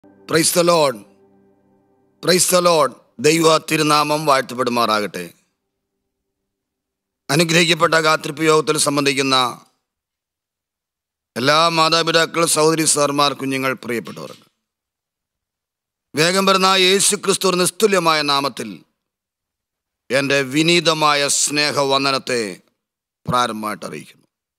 Price the Lord praise the Lord ദൈവ തിരുനാമം വാഴ്ത്തപ്പെടുമാറാകട്ടെ അനുഗ്രഹിക്കപ്പെട്ട കാത്തിരിപ്പ് യോഗത്തിൽ സംബന്ധിക്കുന്ന എല്ലാ മാതാപിതാക്കൾ സഹോദരി സാർമാർ കുഞ്ഞുങ്ങൾ പ്രിയപ്പെട്ടവർക്ക് വേഗം വരുന്ന യേശു ക്രിസ്തു നിസ്തുല്യമായ നാമത്തിൽ എൻ്റെ വിനീതമായ സ്നേഹവന്ദനത്തെ പ്രാരംഭമായിട്ട് അറിയിക്കുന്നു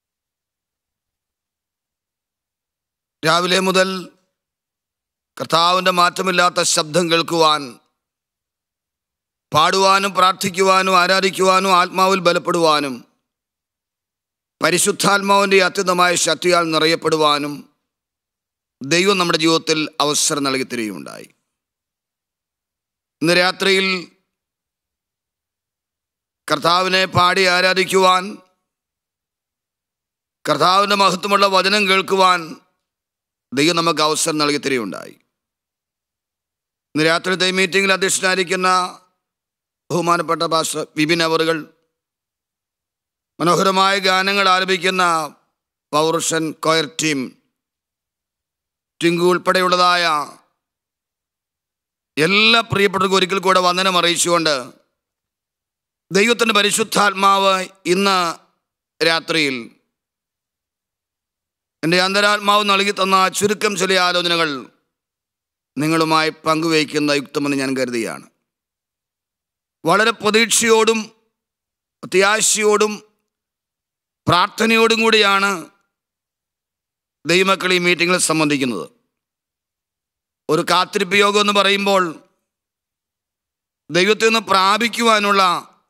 രാവിലെ മുതൽ കർത്താവിൻ്റെ മാറ്റമില്ലാത്ത ശബ്ദം കേൾക്കുവാൻ പാടുവാനും പ്രാർത്ഥിക്കുവാനും ആരാധിക്കുവാനും ആത്മാവിൽ ബലപ്പെടുവാനും പരിശുദ്ധാത്മാവിൻ്റെ അത്യന്തമായ ശക്തിയാൽ നിറയപ്പെടുവാനും ദൈവം നമ്മുടെ ജീവിതത്തിൽ അവസരം നൽകി തരികയുണ്ടായി ഇന്ന് രാത്രിയിൽ കർത്താവിനെ പാടി ആരാധിക്കുവാൻ കർത്താവിൻ്റെ മഹത്വമുള്ള വചനം കേൾക്കുവാൻ ദൈവം നമുക്ക് അവസരം നൽകി തരികയുണ്ടായി ഇന്ന് രാത്രിത്തെ മീറ്റിംഗിൽ അധ്യക്ഷനായിരിക്കുന്ന ബഹുമാനപ്പെട്ട ഭാഷ വിപിൻ അവറുകൾ മനോഹരമായ ഗാനങ്ങൾ ആലപിക്കുന്ന പൗരുഷൻ കൊയർ ടീം ടിങ്കു ഉൾപ്പെടെയുള്ളതായ എല്ലാ പ്രിയപ്പെട്ടവർക്കും ഒരിക്കൽ കൂടെ വന്ദനം അറിയിച്ചുകൊണ്ട് ദൈവത്തിൻ്റെ പരിശുദ്ധാത്മാവ് ഇന്ന് രാത്രിയിൽ എൻ്റെ അന്തരാത്മാവ് നൽകി തന്ന ചുരുക്കം ചില ആലോചനകൾ നിങ്ങളുമായി പങ്കുവയ്ക്കുന്ന യുക്തമെന്ന് ഞാൻ കരുതുകയാണ് വളരെ പ്രതീക്ഷയോടും പ്രത്യാശയോടും പ്രാർത്ഥനയോടും കൂടിയാണ് ദൈവമക്കൾ ഈ മീറ്റിങ്ങിൽ സംബന്ധിക്കുന്നത് ഒരു കാത്തിരിപ്പ് യോഗം എന്ന് പറയുമ്പോൾ ദൈവത്തിൽ നിന്ന് പ്രാപിക്കുവാനുള്ള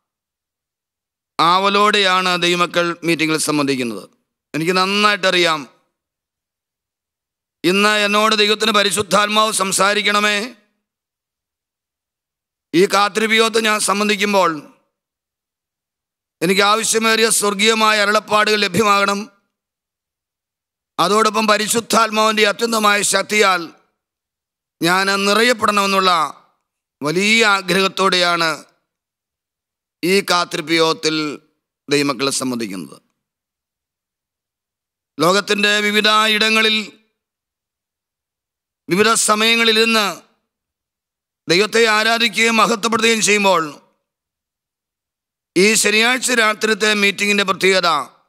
ആവലോടെയാണ് ദൈവമക്കൾ മീറ്റിങ്ങിൽ സംബന്ധിക്കുന്നത് എനിക്ക് നന്നായിട്ടറിയാം ഇന്ന് എന്നോട് ദൈവത്തിന് പരിശുദ്ധാത്മാവ് സംസാരിക്കണമേ ഈ കാത്തിരിപ്പിയോത്ത് ഞാൻ സംബന്ധിക്കുമ്പോൾ എനിക്ക് ആവശ്യമേറിയ സ്വർഗീയമായ അരുളപ്പാടുകൾ ലഭ്യമാകണം അതോടൊപ്പം പരിശുദ്ധാത്മാവിൻ്റെ അത്യന്തമായ ശക്തിയാൽ ഞാൻ നിറയപ്പെടണമെന്നുള്ള വലിയ ആഗ്രഹത്തോടെയാണ് ഈ കാത്തിരിപ്പ് യോഗത്തിൽ ദൈവമക്കളെ സംബന്ധിക്കുന്നത് ലോകത്തിൻ്റെ വിവിധ ഇടങ്ങളിൽ വിവിധ സമയങ്ങളിൽ ഇന്ന് ദൈവത്തെ ആരാധിക്കുകയും മഹത്വപ്പെടുത്തുകയും ചെയ്യുമ്പോൾ ഈ ശനിയാഴ്ച രാത്രിത്തെ മീറ്റിങ്ങിൻ്റെ പ്രത്യേകത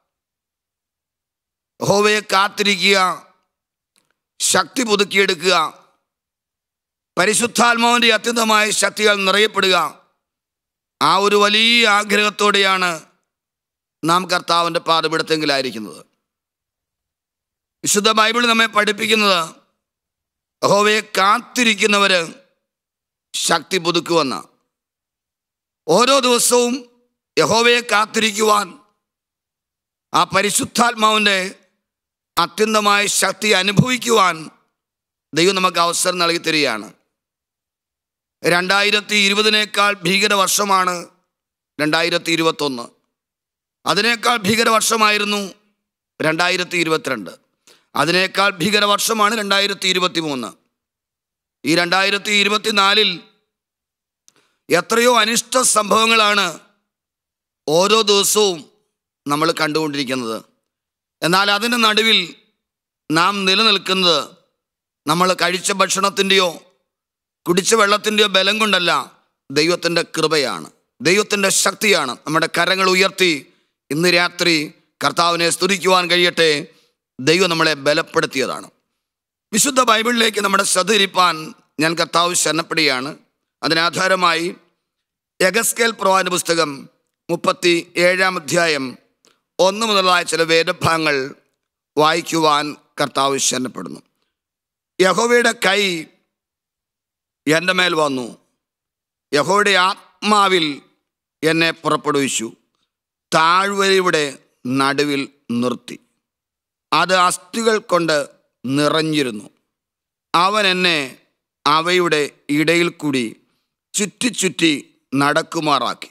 ഹോവയെ കാത്തിരിക്കുക ശക്തി പുതുക്കിയെടുക്കുക പരിശുദ്ധാത്മാവിൻ്റെ അത്യന്തമായ ശക്തികൾ നിറയപ്പെടുക ആ ഒരു വലിയ ആഗ്രഹത്തോടെയാണ് നാം കർത്താവിൻ്റെ പാതപിടുത്തെങ്കിലായിരിക്കുന്നത് വിശുദ്ധ ബൈബിൾ നമ്മെ പഠിപ്പിക്കുന്നത് യഹോവയെ കാത്തിരിക്കുന്നവർ ശക്തി പുതുക്കുവെന്ന ഓരോ ദിവസവും യഹോവയെ കാത്തിരിക്കുവാൻ ആ പരിശുദ്ധാത്മാവിൻ്റെ അത്യന്തമായ ശക്തി അനുഭവിക്കുവാൻ ദൈവം നമുക്ക് അവസരം നൽകി തരികയാണ് രണ്ടായിരത്തി ഇരുപതിനേക്കാൾ ഭീകര വർഷമാണ് രണ്ടായിരത്തി ഇരുപത്തൊന്ന് അതിനേക്കാൾ ഭീകര വർഷമായിരുന്നു രണ്ടായിരത്തി ഇരുപത്തിരണ്ട് അതിനേക്കാൾ ഭീകര വർഷമാണ് രണ്ടായിരത്തി ഇരുപത്തി മൂന്ന് ഈ രണ്ടായിരത്തി ഇരുപത്തിനാലിൽ എത്രയോ അനിഷ്ട സംഭവങ്ങളാണ് ഓരോ ദിവസവും നമ്മൾ കണ്ടുകൊണ്ടിരിക്കുന്നത് എന്നാൽ അതിൻ്റെ നടുവിൽ നാം നിലനിൽക്കുന്നത് നമ്മൾ കഴിച്ച ഭക്ഷണത്തിൻ്റെയോ കുടിച്ച വെള്ളത്തിൻ്റെയോ ബലം കൊണ്ടല്ല ദൈവത്തിൻ്റെ കൃപയാണ് ദൈവത്തിൻ്റെ ശക്തിയാണ് നമ്മുടെ കരങ്ങൾ ഉയർത്തി ഇന്ന് രാത്രി കർത്താവിനെ സ്തുതിക്കുവാൻ കഴിയട്ടെ ദൈവം നമ്മളെ ബലപ്പെടുത്തിയതാണ് വിശുദ്ധ ബൈബിളിലേക്ക് നമ്മുടെ ശ്രദ്ധയിരിപ്പാൻ ഞാൻ കർത്താവ് ശരണപ്പെടുകയാണ് അതിനാധാരമായി യഗസ്കേൽ പ്രവാന പുസ്തകം മുപ്പത്തി ഏഴാം അധ്യായം ഒന്ന് മുതലായ ചില വേദഭാഗങ്ങൾ വായിക്കുവാൻ കർത്താവ് ശരണപ്പെടുന്നു യഹോവയുടെ കൈ എൻ്റെ മേൽ വന്നു യഹോയുടെ ആത്മാവിൽ എന്നെ പുറപ്പെടുവിച്ചു താഴ്വരയുടെ നടുവിൽ നിർത്തി അത് അസ്ഥികൾ കൊണ്ട് നിറഞ്ഞിരുന്നു അവൻ എന്നെ അവയുടെ ഇടയിൽ കൂടി ചുറ്റി ചുറ്റി നടക്കുമാറാക്കി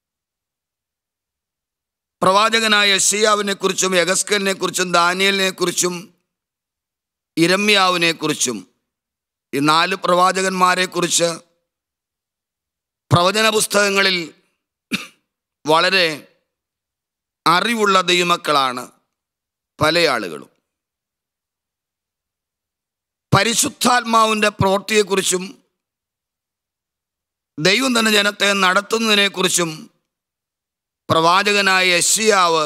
പ്രവാചകനായ യഷിയാവിനെ കുറിച്ചും യഗസ്കലിനെ കുറിച്ചും ദാനിയലിനെ കുറിച്ചും ഇരമ്യാവിനെ കുറിച്ചും ഈ നാല് പ്രവാചകന്മാരെ കുറിച്ച് പ്രവചന പുസ്തകങ്ങളിൽ വളരെ അറിവുള്ള ദൈവമക്കളാണ് പല ആളുകളും പരിശുദ്ധാത്മാവിൻ്റെ പ്രവൃത്തിയെക്കുറിച്ചും ദൈവം തന്നെ ജനത്തെ നടത്തുന്നതിനെക്കുറിച്ചും പ്രവാചകനായ യശിയാവ്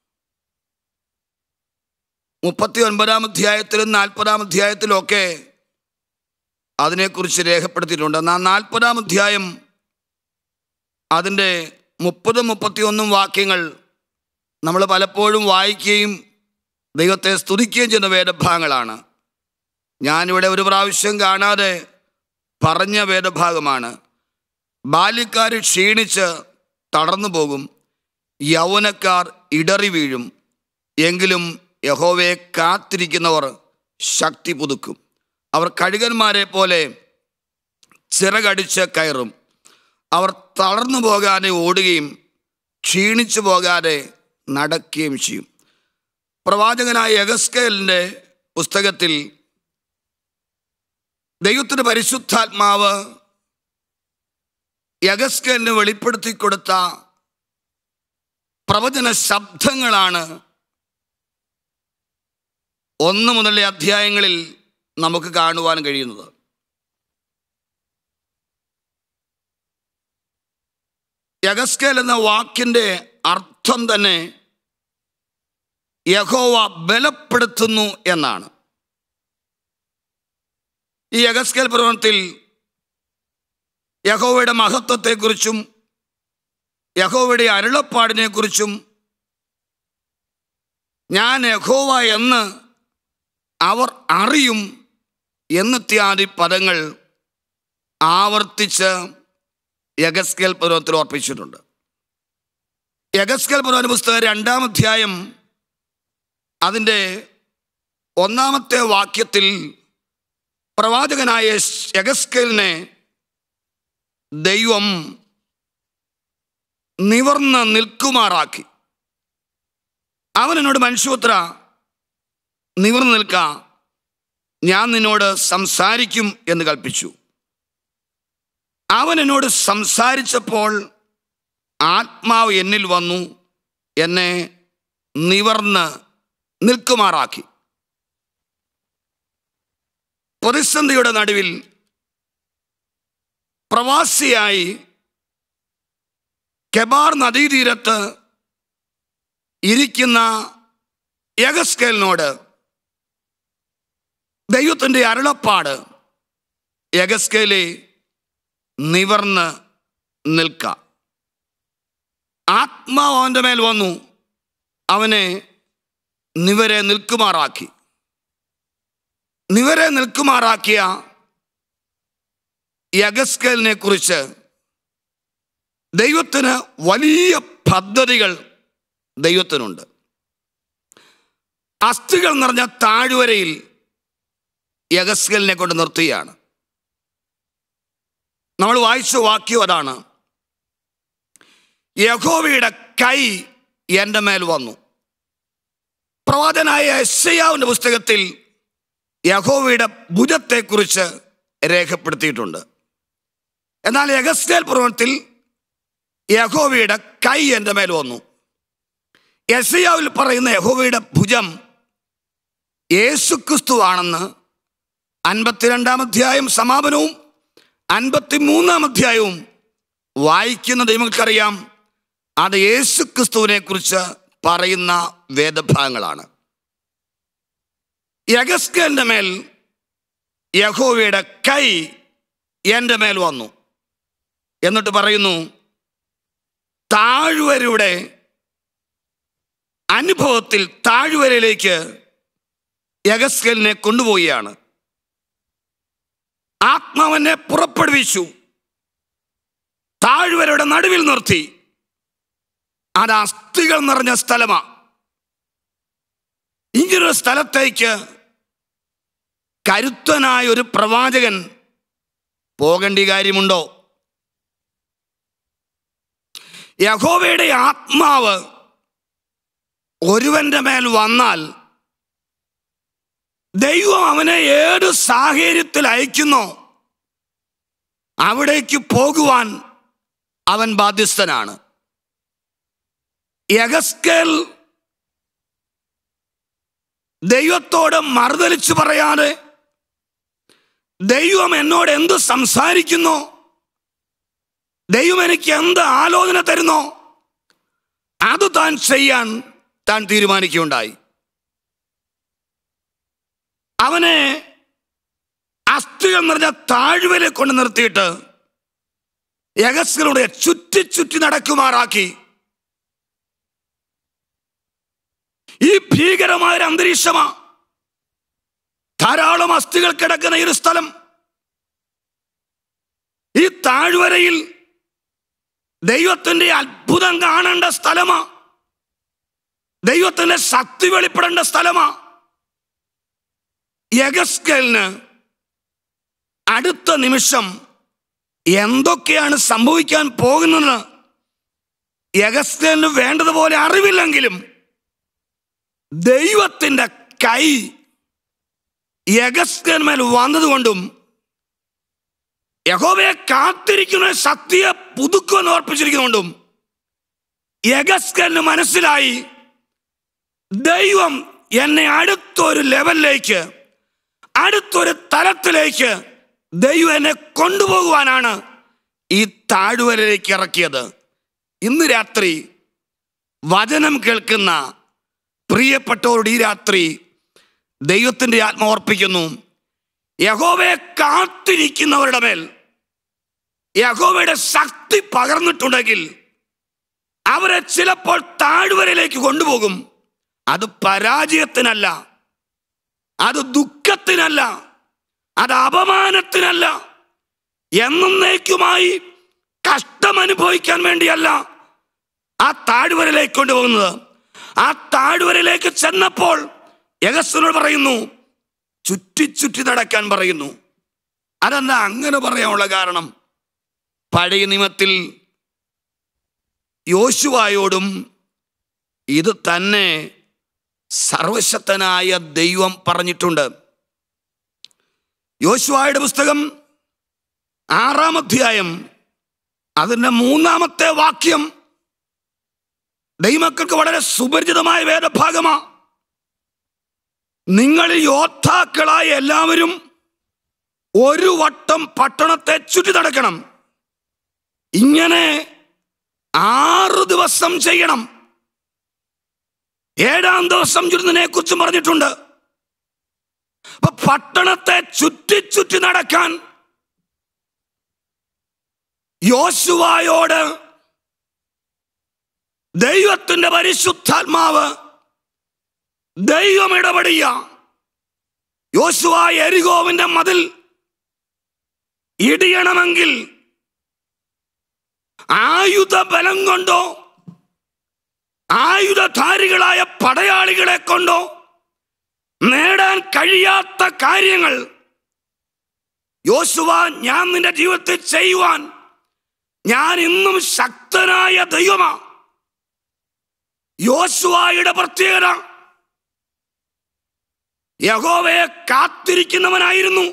മുപ്പത്തി ഒൻപതാം അധ്യായത്തിലും നാൽപ്പതാം അധ്യായത്തിലും ഒക്കെ അതിനെക്കുറിച്ച് രേഖപ്പെടുത്തിയിട്ടുണ്ട് എന്നാൽ നാൽപ്പതാം അധ്യായം അതിൻ്റെ മുപ്പതും മുപ്പത്തിയൊന്നും വാക്യങ്ങൾ നമ്മൾ പലപ്പോഴും വായിക്കുകയും ദൈവത്തെ സ്തുതിക്കുകയും ചെയ്യുന്ന വേദഭാഗങ്ങളാണ് ഞാനിവിടെ ഒരു പ്രാവശ്യം കാണാതെ പറഞ്ഞ വേദഭാഗമാണ് ബാല്യക്കാർ ക്ഷീണിച്ച് തളർന്നു പോകും യൗവനക്കാർ ഇടറി വീഴും എങ്കിലും യഹോവയെ കാത്തിരിക്കുന്നവർ ശക്തി പുതുക്കും അവർ കഴുകന്മാരെ പോലെ ചിറകടിച്ച് കയറും അവർ തളർന്നു പോകാതെ ഓടുകയും ക്ഷീണിച്ചു പോകാതെ നടക്കുകയും ചെയ്യും പ്രവാചകനായ യഗസ്കേലിൻ്റെ പുസ്തകത്തിൽ ദൈവത്തിൻ്റെ പരിശുദ്ധാത്മാവ് യഗസ്കേലിന് വെളിപ്പെടുത്തി കൊടുത്ത പ്രവചന ശബ്ദങ്ങളാണ് ഒന്ന് മുതലേ അധ്യായങ്ങളിൽ നമുക്ക് കാണുവാൻ കഴിയുന്നത് യഗസ്കേൽ എന്ന വാക്കിൻ്റെ അർത്ഥം തന്നെ യഹോവ ബലപ്പെടുത്തുന്നു എന്നാണ് ഈ യഗസ്കേൽ പ്രവണത്തിൽ യഹോവയുടെ മഹത്വത്തെക്കുറിച്ചും യഹോവയുടെ അരുളപ്പാടിനെക്കുറിച്ചും ഞാൻ യഹോവ എന്ന് അവർ അറിയും എന്നിത്യാദി പദങ്ങൾ ആവർത്തിച്ച് യഗസ്കേൽ പർവ്വത്തിൽ ഓർപ്പിച്ചിട്ടുണ്ട് യഗസ്കേൽ പർവ്വന പുസ്തകം രണ്ടാം അധ്യായം അതിൻ്റെ ഒന്നാമത്തെ വാക്യത്തിൽ പ്രവാചകനായ യഗസ്കേലിനെ ദൈവം നിവർന്ന് നിൽക്കുമാറാക്കി അവൻ എന്നോട് മനുഷ്യപുത്ര നിവർന്നു നിൽക്ക ഞാൻ നിന്നോട് സംസാരിക്കും എന്ന് കൽപ്പിച്ചു അവൻ എന്നോട് സംസാരിച്ചപ്പോൾ ആത്മാവ് എന്നിൽ വന്നു എന്നെ നിവർന്ന് നിൽക്കുമാറാക്കി പ്രതിസന്ധിയുടെ നടുവിൽ പ്രവാസിയായി കെബാർ നദീതീരത്ത് ഇരിക്കുന്ന യഗസ്കേലിനോട് ദൈവത്തിൻ്റെ അരുളപ്പാട് യഗസ്കേലെ നിവർന്ന് നിൽക്ക ആത്മാവ് അവൻ്റെ മേൽ വന്നു അവനെ നിവരെ നിൽക്കുമാറാക്കി നിവരെ നിൽക്കുമാറാക്കിയ യഗസ്കേലിനെ കുറിച്ച് ദൈവത്തിന് വലിയ പദ്ധതികൾ ദൈവത്തിനുണ്ട് അസ്ഥികൾ നിറഞ്ഞ താഴ്വരയിൽ യഗസ്കലിനെ കൊണ്ട് നിർത്തുകയാണ് നമ്മൾ വായിച്ച വാക്യം അതാണ് യഹോവയുടെ കൈ എൻ്റെ മേൽ വന്നു പ്രവാചനായ എസ്സയാവിൻ്റെ പുസ്തകത്തിൽ യഹോവയുടെ ഭുജത്തെക്കുറിച്ച് രേഖപ്പെടുത്തിയിട്ടുണ്ട് എന്നാൽ യഗസ്കേൽ പർവ്വത്തിൽ യഹോവയുടെ കൈ എൻ്റെ മേൽ വന്നു യസയാവിൽ പറയുന്ന യഹോവയുടെ ഭുജം യേശുക്രിസ്തു ആണെന്ന് അൻപത്തിരണ്ടാം അധ്യായം സമാപനവും അൻപത്തിമൂന്നാം അധ്യായവും വായിക്കുന്ന ദൈവങ്ങൾക്കറിയാം അത് യേശുക്രിസ്തുവിനെ കുറിച്ച് പറയുന്ന വേദഭാഗങ്ങളാണ് യഗസ്കലിൻ്റെ മേൽ യഹോവയുടെ കൈ എൻ്റെ മേൽ വന്നു എന്നിട്ട് പറയുന്നു താഴ്വരയുടെ അനുഭവത്തിൽ താഴ്വരയിലേക്ക് യഗസ്കലിനെ കൊണ്ടുപോവുകയാണ് ആത്മാവനെ പുറപ്പെടുവിച്ചു താഴ്വരയുടെ നടുവിൽ നിർത്തി അത് അസ്ഥികൾ നിറഞ്ഞ സ്ഥലമാണ് ഇങ്ങനൊരു സ്ഥലത്തേക്ക് കരുത്തനായ ഒരു പ്രവാചകൻ പോകേണ്ട കാര്യമുണ്ടോ യഹോവയുടെ ആത്മാവ് ഒരുവന്റെ മേൽ വന്നാൽ ദൈവം അവനെ ഏത് സാഹചര്യത്തിൽ അയക്കുന്നോ അവിടേക്ക് പോകുവാൻ അവൻ ബാധ്യസ്ഥനാണ് യഗസ്കേൽ ദൈവത്തോട് മറുതലിച്ചു പറയാതെ ദൈവം എന്നോട് എന്ത് സംസാരിക്കുന്നു ദൈവം എനിക്ക് എന്ത് ആലോചന തരുന്നോ അത് താൻ ചെയ്യാൻ താൻ തീരുമാനിക്കുകയുണ്ടായി അവനെ അസ്ഥികൾ നിറഞ്ഞ താഴ്വരെ കൊണ്ട് നിർത്തിയിട്ട് യഗസ്കളുടെ ചുറ്റി ചുറ്റി നടക്കുമാറാക്കി ഈ ഭീകരമായ ഒരു അന്തരീക്ഷമാ ധാരാളം അസ്ഥികൾ കിടക്കുന്ന ഈ ഒരു സ്ഥലം ഈ താഴ്വരയിൽ ദൈവത്തിന്റെ അത്ഭുതം കാണേണ്ട സ്ഥലമാ ദൈവത്തിന്റെ ശക്തി വെളിപ്പെടേണ്ട സ്ഥലമാ യഗസ്കലിന് അടുത്ത നിമിഷം എന്തൊക്കെയാണ് സംഭവിക്കാൻ പോകുന്നത് യഗസ്കലിന് വേണ്ടതുപോലെ അറിവില്ലെങ്കിലും ദൈവത്തിന്റെ കൈ യഗസ്കന്മേൽ വന്നതുകൊണ്ടും യഹോവയെ കാത്തിരിക്കുന്ന ശക്തിയെ പുതുക്കുമെന്ന് ഓർപ്പിച്ചിരിക്കുന്നുകൊണ്ടും യഗസ്കന് മനസ്സിലായി ദൈവം എന്നെ അടുത്തൊരു ലെവലിലേക്ക് അടുത്തൊരു തലത്തിലേക്ക് ദൈവം എന്നെ കൊണ്ടുപോകുവാനാണ് ഈ താഴ്വരയിലേക്ക് ഇറക്കിയത് ഇന്ന് രാത്രി വചനം കേൾക്കുന്ന പ്രിയപ്പെട്ടവരോട് ഈ രാത്രി ദൈവത്തിൻ്റെ ആത്മ ഓർപ്പിക്കുന്നു യഹോവയെ കാത്തിരിക്കുന്നവരുടെ മേൽ യഹോവയുടെ ശക്തി പകർന്നിട്ടുണ്ടെങ്കിൽ അവരെ ചിലപ്പോൾ താഴ്വരയിലേക്ക് കൊണ്ടുപോകും അത് പരാജയത്തിനല്ല അത് ദുഃഖത്തിനല്ല അത് അപമാനത്തിനല്ല എന്നേക്കുമായി കഷ്ടം അനുഭവിക്കാൻ വേണ്ടിയല്ല ആ താഴ്വരയിലേക്ക് കൊണ്ടുപോകുന്നത് ആ താഴ്വരയിലേക്ക് ചെന്നപ്പോൾ യഗസ്വനോട് പറയുന്നു ചുറ്റി ചുറ്റി നടക്കാൻ പറയുന്നു അതെന്താ അങ്ങനെ പറയാനുള്ള കാരണം പഴയ നിയമത്തിൽ യോശുവായോടും ഇത് തന്നെ സർവശക്തനായ ദൈവം പറഞ്ഞിട്ടുണ്ട് യോശുവായുടെ പുസ്തകം ആറാം അധ്യായം അതിൻ്റെ മൂന്നാമത്തെ വാക്യം ദൈവമക്കൾക്ക് വളരെ സുപരിചിതമായ വേദഭാഗമാ നിങ്ങളിൽ യോദ്ധാക്കളായ എല്ലാവരും ഒരു വട്ടം പട്ടണത്തെ ചുറ്റി നടക്കണം ഇങ്ങനെ ആറ് ദിവസം ചെയ്യണം ഏഴാം ദിവസം ചുരുന്നതിനെ കുറിച്ചും പറഞ്ഞിട്ടുണ്ട് അപ്പൊ പട്ടണത്തെ ചുറ്റി ചുറ്റി നടക്കാൻ യോശുവായോട് ദൈവത്തിന്റെ പരിശുദ്ധാത്മാവ് ദൈവം ഇടപെടിയ യോശുവ എരികോവിന്റെ മതിൽ ഇടിയണമെങ്കിൽ ആയുധ ബലം കൊണ്ടോ ആയുധധാരികളായ പടയാളികളെ കൊണ്ടോ നേടാൻ കഴിയാത്ത കാര്യങ്ങൾ യോശുവ ഞാൻ നിന്റെ ജീവിതത്തിൽ ചെയ്യുവാൻ ഞാൻ ഇന്നും ശക്തനായ ദൈവമാ യോശുവായുടെ പ്രത്യേകത യഹോവയെ കാത്തിരിക്കുന്നവനായിരുന്നു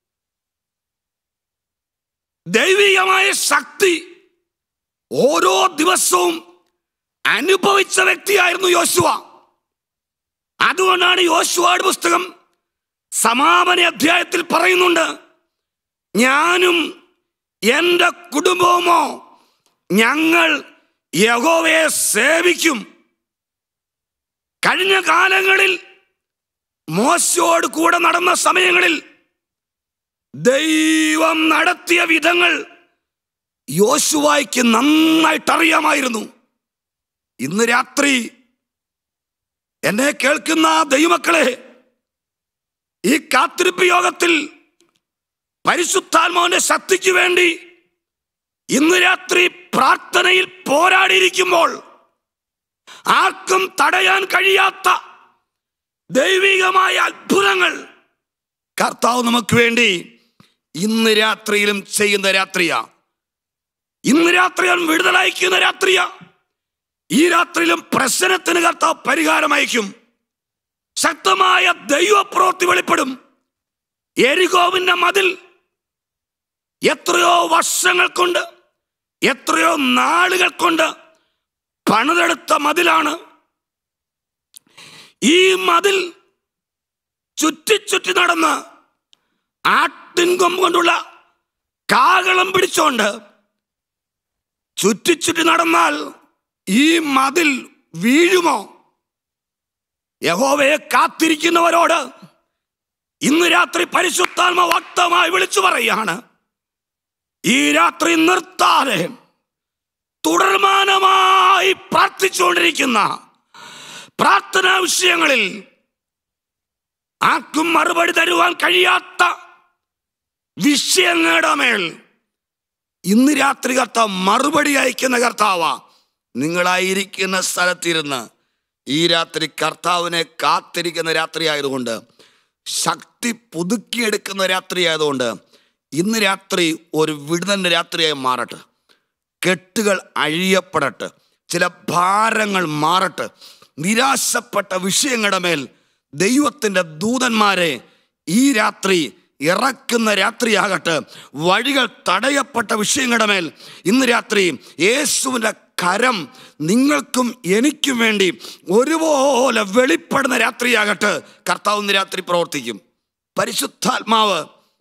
ദൈവികമായ ശക്തി ഓരോ ദിവസവും അനുഭവിച്ച വ്യക്തിയായിരുന്നു യോശുവ അതുകൊണ്ടാണ് യോശുവയുടെ പുസ്തകം സമാപന അധ്യായത്തിൽ പറയുന്നുണ്ട് ഞാനും എൻ്റെ കുടുംബവുമോ ഞങ്ങൾ യഹോവയെ സേവിക്കും കഴിഞ്ഞ കാലങ്ങളിൽ മോശയോട് കൂടെ നടന്ന സമയങ്ങളിൽ ദൈവം നടത്തിയ വിധങ്ങൾ യോശുവായ്ക്ക് നന്നായിട്ട് അറിയാമായിരുന്നു ഇന്ന് രാത്രി എന്നെ കേൾക്കുന്ന ദൈവമക്കളെ ഈ കാത്തിരിപ്പ് യോഗത്തിൽ പരിശുദ്ധാത്മാവിന്റെ ശക്തിക്ക് വേണ്ടി ഇന്ന് രാത്രി പ്രാർത്ഥനയിൽ പോരാടിയിരിക്കുമ്പോൾ ആർക്കും തടയാൻ കഴിയാത്ത ദൈവികമായ അത്ഭുതങ്ങൾ കർത്താവ് നമുക്ക് വേണ്ടി ഇന്ന് രാത്രിയിലും ചെയ്യുന്ന രാത്രിയാ ഇന്ന് രാത്രി അവൻ വിടുതലയക്കുന്ന രാത്രിയാ ഈ രാത്രിയിലും പ്രശ്നത്തിന് കർത്താവ് പരിഹാരം അയക്കും ശക്തമായ ദൈവപ്രവൃത്തി വെളിപ്പെടും എരികോവിന്റെ മതിൽ എത്രയോ വർഷങ്ങൾ കൊണ്ട് എത്രയോ നാളുകൾ കൊണ്ട് പണിതെടുത്ത മതിലാണ് ഈ മതിൽ ചുറ്റി ചുറ്റി നടന്ന് ആട്ടിൻ കൊമ്പ് കൊണ്ടുള്ള കാകളം പിടിച്ചോണ്ട് ചുറ്റിച്ചുറ്റി നടന്നാൽ ഈ മതിൽ വീഴുമോ യഹോവയെ കാത്തിരിക്കുന്നവരോട് ഇന്ന് രാത്രി പരിശുദ്ധാത്മ വ്യക്തമായി വിളിച്ചു പറയാണ് ഈ രാത്രി നിർത്താതെ തുടർമാനമായി പ്രാർത്ഥിച്ചുകൊണ്ടിരിക്കുന്ന പ്രാർത്ഥനാ വിഷയങ്ങളിൽ ആർക്കും മറുപടി തരുവാൻ കഴിയാത്ത വിഷയങ്ങളുടെ മേൽ ഇന്ന് രാത്രി കർത്താവ് മറുപടി അയക്കുന്ന കർത്താവ നിങ്ങളായിരിക്കുന്ന സ്ഥലത്തിരുന്ന് ഈ രാത്രി കർത്താവിനെ കാത്തിരിക്കുന്ന രാത്രി ആയതുകൊണ്ട് ശക്തി പുതുക്കിയെടുക്കുന്ന രാത്രി ആയതുകൊണ്ട് ഇന്ന് രാത്രി ഒരു വിടുതലിൻ്റെ രാത്രിയായി മാറട്ടെ കെട്ടുകൾ അഴിയപ്പെടട്ടെ ചില ഭാരങ്ങൾ മാറട്ടെ നിരാശപ്പെട്ട വിഷയങ്ങളുടെ മേൽ ദൈവത്തിൻ്റെ ദൂതന്മാരെ ഈ രാത്രി ഇറക്കുന്ന രാത്രിയാകട്ടെ വഴികൾ തടയപ്പെട്ട വിഷയങ്ങളുടെ മേൽ ഇന്ന് രാത്രി യേശുവിൻ്റെ കരം നിങ്ങൾക്കും എനിക്കും വേണ്ടി ഒരുപോലെ വെളിപ്പെടുന്ന രാത്രിയാകട്ടെ കർത്താവ് ഇന്ന് രാത്രി പ്രവർത്തിക്കും പരിശുദ്ധാത്മാവ്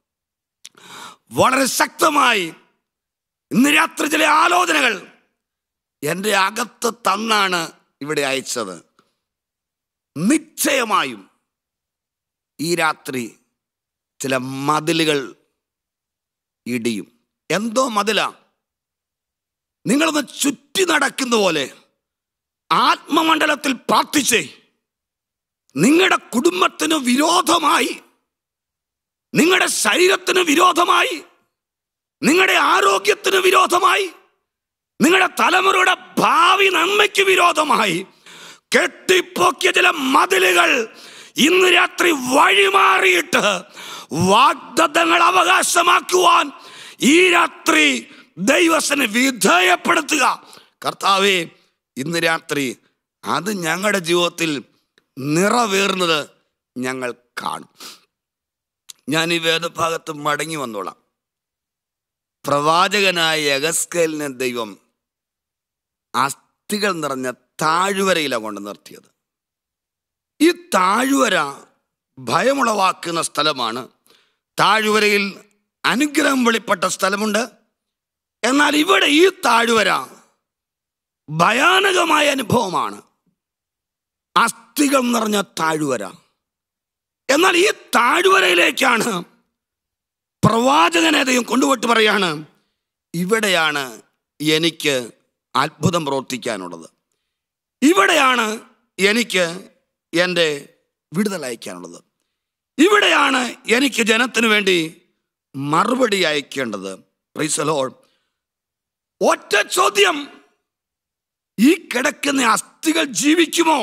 വളരെ ശക്തമായി ഇന്ന് രാത്രി ചില ആലോചനകൾ എൻ്റെ അകത്ത് തന്നാണ് ഇവിടെ അയച്ചത് നിശ്ചയമായും ഈ രാത്രി ചില മതിലുകൾ ഇടിയും എന്തോ മതിലാ നിങ്ങളൊന്ന് ചുറ്റി നടക്കുന്ന പോലെ ആത്മമണ്ഡലത്തിൽ പ്രാർത്ഥിച്ചേ നിങ്ങളുടെ കുടുംബത്തിന് വിരോധമായി നിങ്ങളുടെ ശരീരത്തിന് വിരോധമായി നിങ്ങളുടെ ആരോഗ്യത്തിന് വിരോധമായി നിങ്ങളുടെ തലമുറയുടെ ഭാവി നന്മയ്ക്ക് വിരോധമായി കെട്ടിപ്പൊക്കിയ ചില മതിലുകൾ ഇന്ന് രാത്രി വഴിമാറിയിട്ട് വാഗ്ദത്തങ്ങൾ അവകാശമാക്കുവാൻ ഈ രാത്രി ദൈവത്തിന് വിധേയപ്പെടുത്തുക കർത്താവെ ഇന്ന് രാത്രി അത് ഞങ്ങളുടെ ജീവിതത്തിൽ നിറവേറുന്നത് ഞങ്ങൾ കാണും ഞാൻ ഈ വേദഭാഗത്ത് മടങ്ങി വന്നോളാം പ്രവാചകനായ യഗസ്കലിനെ ദൈവം അസ്ഥികൾ നിറഞ്ഞ താഴ്വരയിലാണ് കൊണ്ട് നിർത്തിയത് ഈ താഴ്വര ഭയമുളവാക്കുന്ന സ്ഥലമാണ് താഴ്വരയിൽ അനുഗ്രഹം വെളിപ്പെട്ട സ്ഥലമുണ്ട് എന്നാൽ ഇവിടെ ഈ താഴ്വര ഭയാനകമായ അനുഭവമാണ് അസ്ഥികൾ നിറഞ്ഞ താഴ്വര എന്നാൽ ഈ താഴ്വരയിലേക്കാണ് പ്രവാചകനെ ദൈവം കൊണ്ടുപോയിട്ട് പറയാണ് ഇവിടെയാണ് എനിക്ക് അത്ഭുതം പ്രവർത്തിക്കാനുള്ളത് ഇവിടെയാണ് എനിക്ക് എൻ്റെ വിടുതൽ അയക്കാനുള്ളത് ഇവിടെയാണ് എനിക്ക് ജനത്തിന് വേണ്ടി മറുപടി അയക്കേണ്ടത് പ്രൈസലോൾ ഒറ്റ ചോദ്യം ഈ കിടക്കുന്ന അസ്ഥികൾ ജീവിക്കുമോ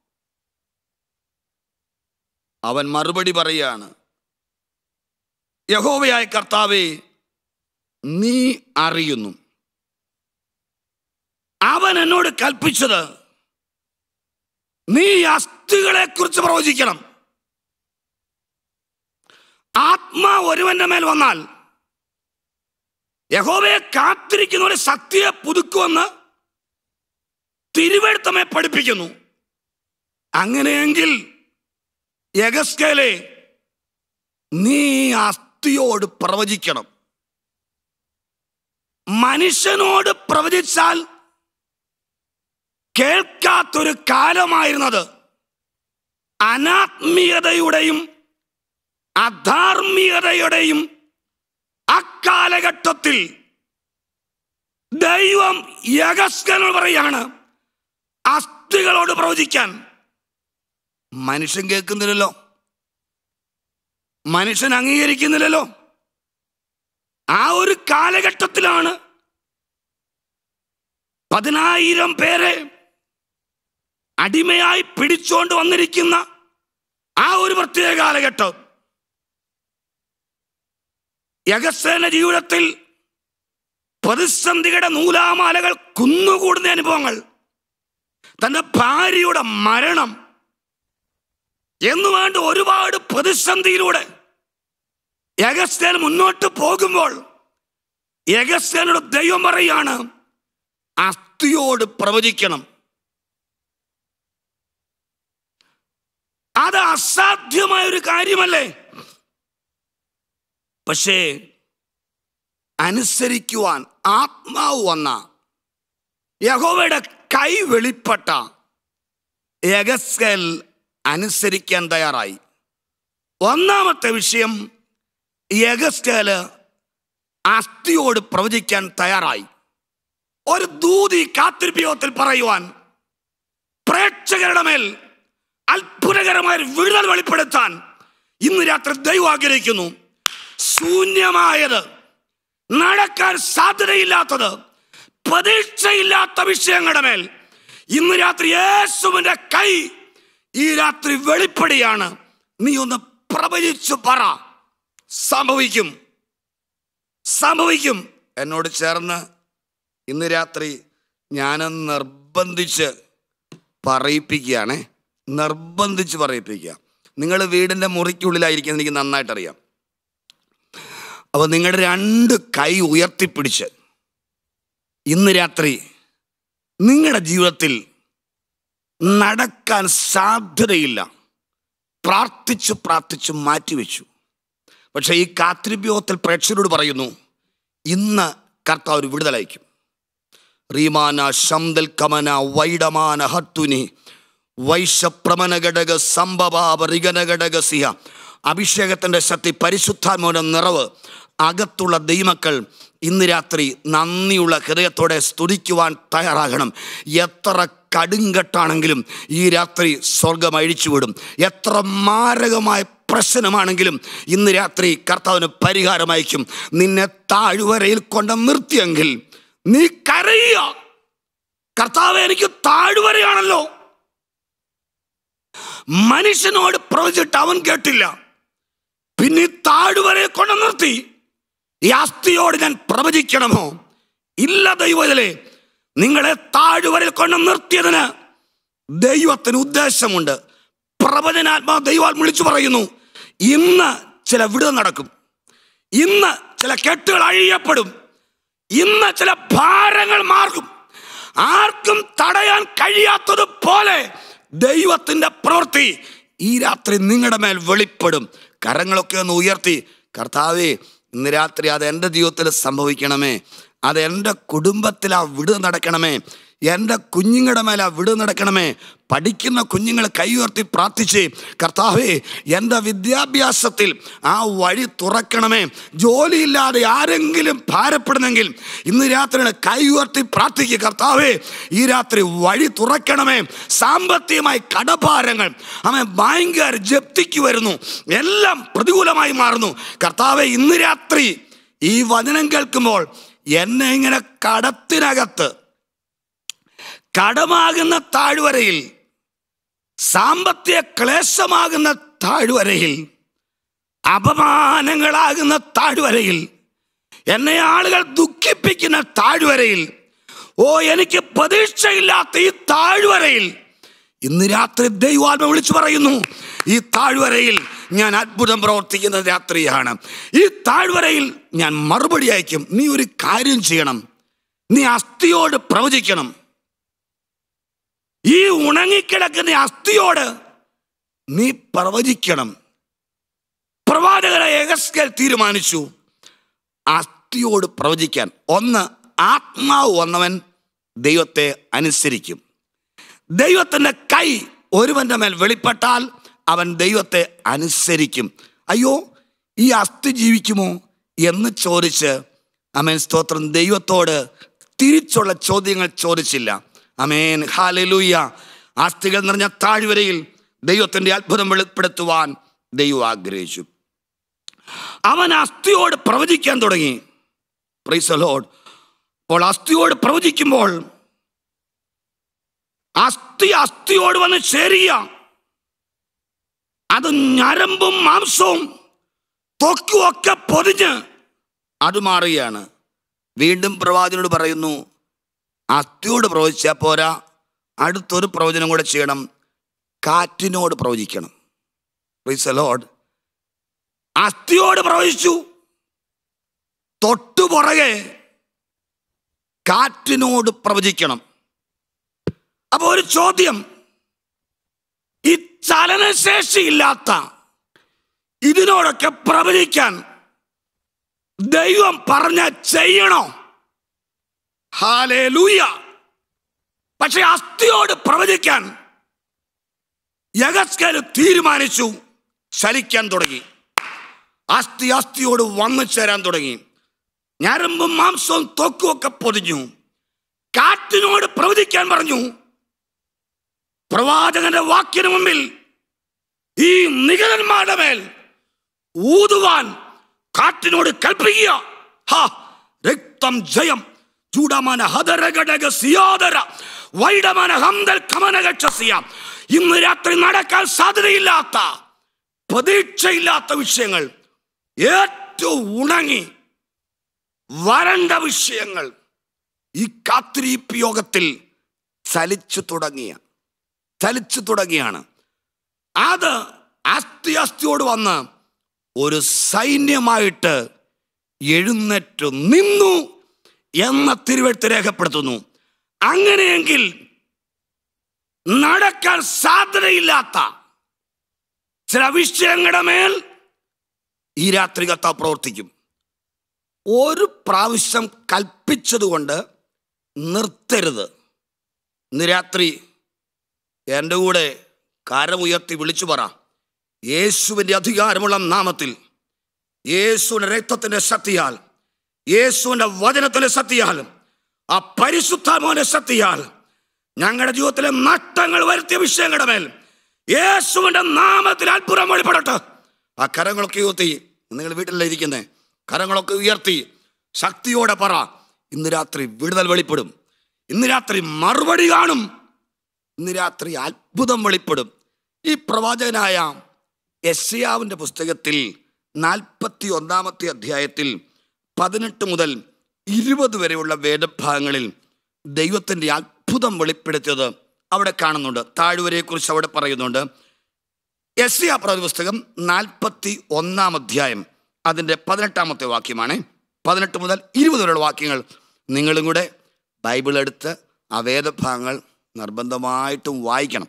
അവൻ മറുപടി പറയാണ് യഹോവയായ കർത്താവെ നീ അറിയുന്നു അവൻ എന്നോട് കൽപ്പിച്ചത് നീ അസ്ഥികളെ കുറിച്ച് പ്രവചിക്കണം ആത്മാ ഒരുവന്റെ മേൽ വന്നാൽ യഹോവയെ കാത്തിരിക്കുന്നവരെ സത്യയെ പുതുക്കുമെന്ന് തിരുവഴുത്തമെ പഠിപ്പിക്കുന്നു അങ്ങനെയെങ്കിൽ യഗസ്കേലെ നീ അസ്ഥിയോട് പ്രവചിക്കണം മനുഷ്യനോട് പ്രവചിച്ചാൽ കേൾക്കാത്തൊരു കാലമായിരുന്നത് അനാത്മീയതയുടെയും അധാർമികതയുടെയും അക്കാലഘട്ടത്തിൽ ദൈവം യഗസ്കനോട് പറയാണ് അസ്ഥികളോട് പ്രവചിക്കാൻ മനുഷ്യൻ കേൾക്കുന്നില്ലല്ലോ മനുഷ്യൻ അംഗീകരിക്കുന്നില്ലല്ലോ ആ ഒരു കാലഘട്ടത്തിലാണ് പതിനായിരം പേരെ അടിമയായി പിടിച്ചോണ്ട് വന്നിരിക്കുന്ന ആ ഒരു പ്രത്യേക കാലഘട്ടം യഗസേന ജീവിതത്തിൽ പ്രതിസന്ധിയുടെ നൂലാമാലകൾ കുന്നുകൂടുന്ന അനുഭവങ്ങൾ തന്റെ ഭാര്യയുടെ മരണം എന്ന് വേണ്ട ഒരുപാട് പ്രതിസന്ധിയിലൂടെ യഗസ്തേൻ മുന്നോട്ട് പോകുമ്പോൾ യഗസ്തേനോട് ദൈവം പറയാണ് അസ്ഥിയോട് പ്രവചിക്കണം അത് അസാധ്യമായ ഒരു കാര്യമല്ലേ പക്ഷേ അനുസരിക്കുവാൻ ആത്മാവ് വന്ന യഹോവയുടെ കൈ വെളിപ്പെട്ട യഗസ്കൽ അനുസരിക്കാൻ തയ്യാറായി ഒന്നാമത്തെ വിഷയം യഗസ്കല് അസ്ഥിയോട് പ്രവചിക്കാൻ തയ്യാറായി ഒരു ദൂതി കാത്തിരിപ്പിയോഗത്തിൽ പറയുവാൻ പ്രേക്ഷകരുടെ മേൽ അത്ഭുതകരമായ ഒരു വിടുതൽ വെളിപ്പെടുത്താൻ ഇന്ന് രാത്രി ദൈവം ആഗ്രഹിക്കുന്നു ശൂന്യമായത് നടക്കാൻ സാധ്യതയില്ലാത്തത് പ്രതീക്ഷയില്ലാത്ത വിഷയങ്ങളുടെ മേൽ ഇന്ന് രാത്രി യേശുവിന്റെ കൈ ഈ രാത്രി വെളിപ്പടിയാണ് നീ ഒന്ന് പ്രവചിച്ചു പറ സംഭവിക്കും സംഭവിക്കും എന്നോട് ചേർന്ന് ഇന്ന് രാത്രി ഞാൻ നിർബന്ധിച്ച് പറയിപ്പിക്കുകയാണേ നിർബന്ധിച്ച് പറയിപ്പിക്കുക നിങ്ങൾ വീടിൻ്റെ മുറിക്കുള്ളിലായിരിക്കും എനിക്ക് നന്നായിട്ട് അറിയാം അപ്പോൾ നിങ്ങളുടെ രണ്ട് കൈ ഉയർത്തിപ്പിടിച്ച് ഇന്ന് രാത്രി നിങ്ങളുടെ ജീവിതത്തിൽ നടക്കാൻ സാധ്യതയില്ല പ്രാർത്ഥിച്ച് പ്രാർത്ഥിച്ച് മാറ്റിവെച്ചു പക്ഷേ ഈ കാത്തിരിപ്യോഗത്തിൽ പ്രേക്ഷകരോട് പറയുന്നു ഇന്ന് കർത്താവ് ഒരു വിടുതലയക്കും റീമാന ശംദൽ കമന വൈഡമാന ഹത്തുനി വൈശപ്രമന ഘടക സംഭവാപ റിഗന ഘടക സിഹ അഭിഷേകത്തിൻ്റെ ശക്തി പരിശുദ്ധാത്മാവിൻ്റെ നിറവ് അകത്തുള്ള ദൈവമക്കൾ ഇന്ന് രാത്രി നന്ദിയുള്ള ഹൃദയത്തോടെ സ്തുതിക്കുവാൻ തയ്യാറാകണം എത്ര കടുങ്കട്ടാണെങ്കിലും ഈ രാത്രി സ്വർഗം അഴിച്ചുവിടും എത്ര മാരകമായ പ്രശ്നമാണെങ്കിലും ഇന്ന് രാത്രി കർത്താവിന് പരിഹാരമയക്കും നിന്നെ താഴ്വരയിൽ കൊണ്ട് നിർത്തിയെങ്കിൽ നീ കരയുക കർത്താവ് എനിക്ക് താഴ്വരയാണല്ലോ മനുഷ്യനോട് പ്രവചിച്ചിട്ട് അവൻ കേട്ടില്ല പിന്നെ ഈ താഴ്വരയെ കൊണ്ട് നിർത്തി ഈ അസ്ഥിയോട് ഞാൻ പ്രവചിക്കണമോ ഇല്ല ദൈവത്തിലെ നിങ്ങളെ താഴ്വരയിൽ കൊണ്ട് നിർത്തിയതിന് ദൈവത്തിന് ഉദ്ദേശമുണ്ട് പ്രവചനാത്മാ ദൈവാൽ വിളിച്ചു പറയുന്നു ഇന്ന് ചില വിടുതൽ നടക്കും ഇന്ന് ചില കെട്ടുകൾ അഴിയപ്പെടും ഇന്ന് ചില ഭാരങ്ങൾ മാർക്കും ആർക്കും തടയാൻ കഴിയാത്തതുപോലെ ദൈവത്തിന്റെ പ്രവൃത്തി ഈ രാത്രി നിങ്ങളുടെ മേൽ വെളിപ്പെടും കരങ്ങളൊക്കെ ഒന്ന് ഉയർത്തി കർത്താവേ ഇന്ന് രാത്രി അത് എൻ്റെ ജീവിതത്തിൽ സംഭവിക്കണമേ അത് എൻ്റെ കുടുംബത്തിൽ ആ വിട് നടക്കണമേ എൻ്റെ കുഞ്ഞുങ്ങളുടെ മേലെ ആ വിട് നടക്കണമേ പഠിക്കുന്ന കുഞ്ഞുങ്ങൾ കൈ ഉയർത്തി പ്രാർത്ഥിച്ച് കർത്താവേ എൻ്റെ വിദ്യാഭ്യാസത്തിൽ ആ വഴി തുറക്കണമേ ജോലിയില്ലാതെ ആരെങ്കിലും ഭാരപ്പെടുന്നെങ്കിൽ ഇന്ന് രാത്രിയുടെ കൈ ഉയർത്തി പ്രാർത്ഥിക്കുക കർത്താവേ ഈ രാത്രി വഴി തുറക്കണമേ സാമ്പത്തികമായി കടഭാരങ്ങൾ അവൻ ഭയങ്കര ജപ്തിക്ക് വരുന്നു എല്ലാം പ്രതികൂലമായി മാറുന്നു കർത്താവെ ഇന്ന് രാത്രി ഈ വചനം കേൾക്കുമ്പോൾ എന്നെ ഇങ്ങനെ കടത്തിനകത്ത് കടമാകുന്ന താഴ്വരയിൽ സാമ്പത്തിക ക്ലേശമാകുന്ന താഴ്വരയിൽ അപമാനങ്ങളാകുന്ന താഴ്വരയിൽ എന്നെ ആളുകൾ ദുഃഖിപ്പിക്കുന്ന താഴ്വരയിൽ ഓ എനിക്ക് പ്രതീക്ഷയില്ലാത്ത ഈ താഴ്വരയിൽ ഇന്ന് രാത്രി ദൈവാത്മ വിളിച്ചു പറയുന്നു ഈ താഴ്വരയിൽ ഞാൻ അത്ഭുതം പ്രവർത്തിക്കുന്ന രാത്രിയാണ് ഈ താഴ്വരയിൽ ഞാൻ മറുപടി അയക്കും നീ ഒരു കാര്യം ചെയ്യണം നീ അസ്ഥിയോട് പ്രവചിക്കണം ഈ ഉണങ്ങിക്കിടക്കുന്ന അസ്ഥിയോട് നീ പ്രവചിക്കണം പ്രവാചകരെ എഗസ്കൽ തീരുമാനിച്ചു അസ്ഥിയോട് പ്രവചിക്കാൻ ഒന്ന് ആത്മാവ് വന്നവൻ ദൈവത്തെ അനുസരിക്കും ദൈവത്തിൻ്റെ കൈ ഒരുവന്റെ മേൽ വെളിപ്പെട്ടാൽ അവൻ ദൈവത്തെ അനുസരിക്കും അയ്യോ ഈ അസ്ഥി ജീവിക്കുമോ എന്ന് ചോദിച്ച് അമേൻ സ്തോത്രം ദൈവത്തോട് തിരിച്ചുള്ള ചോദ്യങ്ങൾ ചോദിച്ചില്ല അമേൻ ഹാലലൂയ അസ്ഥികൾ നിറഞ്ഞ താഴ്വരയിൽ ദൈവത്തിൻ്റെ അത്ഭുതം വെളിപ്പെടുത്തുവാൻ ദൈവം ആഗ്രഹിച്ചു അവൻ അസ്ഥിയോട് പ്രവചിക്കാൻ തുടങ്ങി പ്രൈസലോഡ് അപ്പോൾ അസ്ഥിയോട് പ്രവചിക്കുമ്പോൾ അസ്ഥി അസ്ഥിയോട് വന്ന് ചേരുക അത് ഞരമ്പും മാംസവും തൊക്കും ഒക്കെ പൊതിഞ്ഞ് അത് മാറുകയാണ് വീണ്ടും പ്രവാചകനോട് പറയുന്നു അസ്ഥിയോട് പ്രവചിച്ചാൽ പോരാ അടുത്തൊരു പ്രവചനം കൂടെ ചെയ്യണം കാറ്റിനോട് പ്രവചിക്കണം ലോഡ് അസ്ഥിയോട് പ്രവചിച്ചു തൊട്ടു പുറകെ കാറ്റിനോട് പ്രവചിക്കണം അപ്പൊ ഒരു ചോദ്യം ഈ ചലനശേഷിയില്ലാത്ത ഇതിനോടൊക്കെ പ്രവചിക്കാൻ ദൈവം പറഞ്ഞ ചെയ്യണോ ഹാലേ ലൂയ പക്ഷെ അസ്ഥിയോട് പ്രവചിക്കാൻ യഗസ്കേല് തീരുമാനിച്ചു ചലിക്കാൻ തുടങ്ങി അസ്ഥി അസ്ഥിയോട് വന്നു ചേരാൻ തുടങ്ങി ഞരമ്പും മാംസവും തൊക്കുമൊക്കെ പൊതിഞ്ഞു കാറ്റിനോട് പ്രവചിക്കാൻ പറഞ്ഞു പ്രവാചകന്റെ വാക്കിന് മുമ്പിൽ ഈ നികരന്മാരുടെ മേൽ ഊതുവാൻ കാറ്റിനോട് കൽപ്പിക്കുക ഹാ രക്തം ജയം ചൂടമന ഹതരഘടക സിയാദര വൈഡമന ഹന്തൽ കമനകക്ഷസിയ ഇന്ന് രാത്രി നടക്കാൻ സാധ്യതയില്ലാത്ത പ്രതീക്ഷയില്ലാത്ത വിഷയങ്ങൾ ഏറ്റവും ഉണങ്ങി വരണ്ട വിഷയങ്ങൾ ഈ കാത്തിരിപ്പ് യോഗത്തിൽ ചലിച്ചു തുടങ്ങിയ ചലിച്ചു തുടങ്ങിയാണ് അത് അസ്ഥി അസ്ഥിയോട് വന്ന് ഒരു സൈന്യമായിട്ട് എഴുന്നേറ്റ് നിന്നു എന്ന തിരുവെഴുത്ത് രേഖപ്പെടുത്തുന്നു അങ്ങനെയെങ്കിൽ നടക്കാൻ സാധ്യതയില്ലാത്ത ചില വിഷയങ്ങളുടെ മേൽ ഈ രാത്രി കർത്താവ് പ്രവർത്തിക്കും ഒരു പ്രാവശ്യം കൽപ്പിച്ചതുകൊണ്ട് നിർത്തരുത് ഇന്ന് രാത്രി എൻ്റെ കൂടെ കരമുയർത്തി വിളിച്ചു പറ യേശുവിൻ്റെ അധികാരമുള്ള നാമത്തിൽ യേശുവിൻ്റെ രക്തത്തിൻ്റെ ശക്തിയാൽ യേശുവിൻ്റെ വചനത്തിൻ്റെ ശക്തിയാൽ ആ പരിശുദ്ധാത്മാവിൻ്റെ ശക്തിയാൽ ഞങ്ങളുടെ ജീവിതത്തിലെ നഷ്ടങ്ങൾ വരുത്തിയ വിഷയങ്ങളുടെ മേൽ യേശുവിൻ്റെ നാമത്തിൽ അത്ഭുതം വെളിപ്പെടട്ടെ ആ കരങ്ങളൊക്കെ ഉയർത്തി നിങ്ങൾ വീട്ടിലല്ലേ ഇരിക്കുന്നേ കരങ്ങളൊക്കെ ഉയർത്തി ശക്തിയോടെ പറ ഇന്ന് രാത്രി വിടുതൽ വെളിപ്പെടും ഇന്ന് രാത്രി മറുപടി കാണും ഇന്ന് രാത്രി അത്ഭുതം വെളിപ്പെടും ഈ പ്രവാചകനായ യശയാവിൻ്റെ പുസ്തകത്തിൽ നാൽപ്പത്തി ഒന്നാമത്തെ അധ്യായത്തിൽ പതിനെട്ട് മുതൽ ഇരുപത് വരെയുള്ള വേദഭാഗങ്ങളിൽ ദൈവത്തിൻ്റെ അത്ഭുതം വെളിപ്പെടുത്തിയത് അവിടെ കാണുന്നുണ്ട് താഴ്വരയെക്കുറിച്ച് അവിടെ പറയുന്നുണ്ട് യശയാ പ്രവചന പുസ്തകം നാൽപ്പത്തി ഒന്നാം അധ്യായം അതിൻ്റെ പതിനെട്ടാമത്തെ വാക്യമാണ് പതിനെട്ട് മുതൽ ഇരുപത് വരെയുള്ള വാക്യങ്ങൾ നിങ്ങളും കൂടെ ബൈബിൾ എടുത്ത് ആ വേദഭാഗങ്ങൾ നിർബന്ധമായിട്ടും വായിക്കണം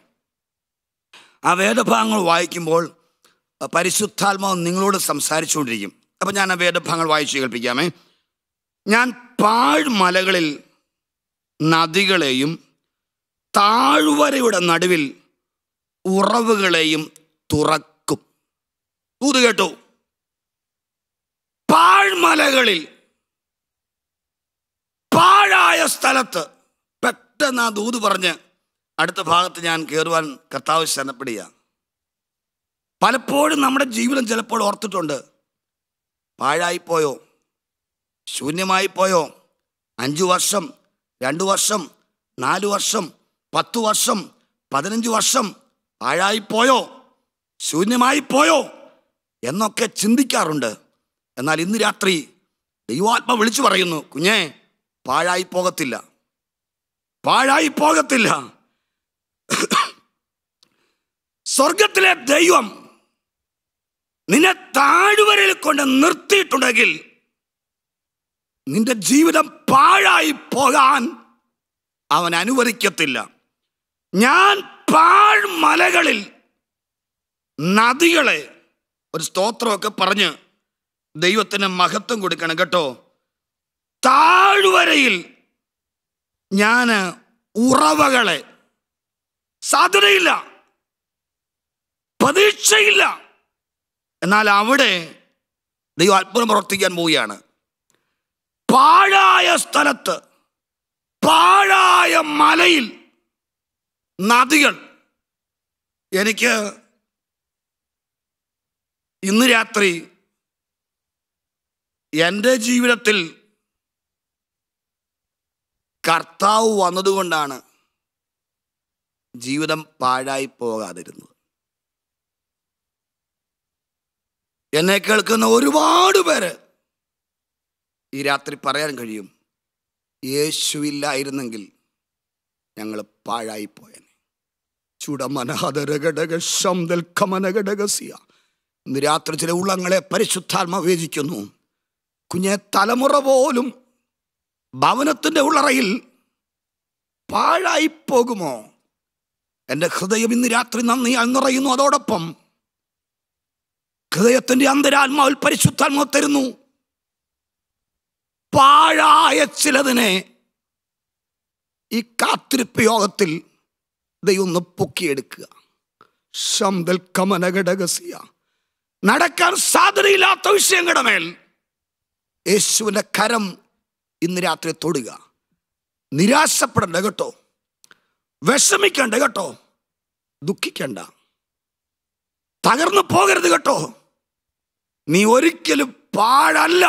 ആ വേദഭാഗങ്ങൾ വായിക്കുമ്പോൾ പരിശുദ്ധാത്മാവ് നിങ്ങളോട് സംസാരിച്ചുകൊണ്ടിരിക്കും അപ്പം ഞാൻ ആ വേദഭാഗങ്ങൾ വായിച്ചു കേൾപ്പിക്കാമേ ഞാൻ പാഴ്മലകളിൽ നദികളെയും താഴ്വരയുടെ നടുവിൽ ഉറവുകളെയും തുറക്കും തൂത് കേട്ടു പാഴ്മലകളിൽ പാഴായ സ്ഥലത്ത് പെട്ടെന്ന് ആ ദൂത് പറഞ്ഞ് അടുത്ത ഭാഗത്ത് ഞാൻ കയറുവാൻ കർത്താവ് ശരണപ്പെടുക പലപ്പോഴും നമ്മുടെ ജീവിതം ചിലപ്പോൾ ഓർത്തിട്ടുണ്ട് പാഴായിപ്പോയോ ശൂന്യമായി പോയോ അഞ്ചു വർഷം രണ്ടു വർഷം നാലു വർഷം പത്തു വർഷം പതിനഞ്ച് വർഷം പാഴായിപ്പോയോ ശൂന്യമായി പോയോ എന്നൊക്കെ ചിന്തിക്കാറുണ്ട് എന്നാൽ ഇന്ന് രാത്രി ദൈവാത്മ വിളിച്ചു പറയുന്നു കുഞ്ഞേ പാഴായി പോകത്തില്ല പാഴായി പോകത്തില്ല സ്വർഗത്തിലെ ദൈവം നിന്നെ താഴ്വരയിൽ കൊണ്ട് നിർത്തിയിട്ടുണ്ടെങ്കിൽ നിന്റെ ജീവിതം പാഴായി പോകാൻ അവൻ അനുവദിക്കത്തില്ല ഞാൻ പാഴ്മലകളിൽ നദികളെ ഒരു സ്തോത്രമൊക്കെ പറഞ്ഞ് ദൈവത്തിന് മഹത്വം കൊടുക്കണം കേട്ടോ താഴ്വരയിൽ ഞാൻ ഉറവകളെ സാധ്യതയില്ല പ്രതീക്ഷയില്ല എന്നാൽ അവിടെ ദൈവം അത്ഭുതം പ്രവർത്തിക്കാൻ പോവുകയാണ് പാഴായ സ്ഥലത്ത് പാഴായ മലയിൽ നദികൾ എനിക്ക് ഇന്ന് രാത്രി എൻ്റെ ജീവിതത്തിൽ കർത്താവ് വന്നതുകൊണ്ടാണ് ജീവിതം പാഴായി പോകാതിരുന്നത് എന്നെ കേൾക്കുന്ന ഒരുപാട് പേര് ഈ രാത്രി പറയാൻ കഴിയും യേശുവില്ലായിരുന്നെങ്കിൽ ഞങ്ങൾ പാഴായി പോയനെ ചുടമനഹതരഘടകശംതൽക്കമനഘടകസിയ ഇന്ന് രാത്രി ചില ഉള്ളങ്ങളെ പരിശുദ്ധാത്മ വേദിക്കുന്നു കുഞ്ഞെ തലമുറ പോലും ഭവനത്തിൻ്റെ ഉള്ളറയിൽ പാഴായി പോകുമോ എൻ്റെ ഹൃദയം ഇന്ന് രാത്രി നന്ദിയാൽ നിറയുന്നു അതോടൊപ്പം ഹൃദയത്തിൻ്റെ അന്തരാത്മാവിൽ പരിശുദ്ധാത്മാവ് തരുന്നു പാഴായ ചിലതിനെ ഈ കാത്തിരിപ്പ് യോഗത്തിൽ ദൈവം ഒന്ന് പൊക്കിയെടുക്കുക ശംദൽ കമനഘടകസിയ നടക്കാൻ സാധ്യതയില്ലാത്ത വിഷയങ്ങളുടെ മേൽ യേശുവിൻ്റെ കരം ഇന്ന് രാത്രി തൊടുക നിരാശപ്പെടണ്ട കേട്ടോ വിഷമിക്കണ്ട കേട്ടോ ദുഃഖിക്കണ്ട തകർന്നു പോകരുത് കേട്ടോ നീ ഒരിക്കലും പാഴല്ല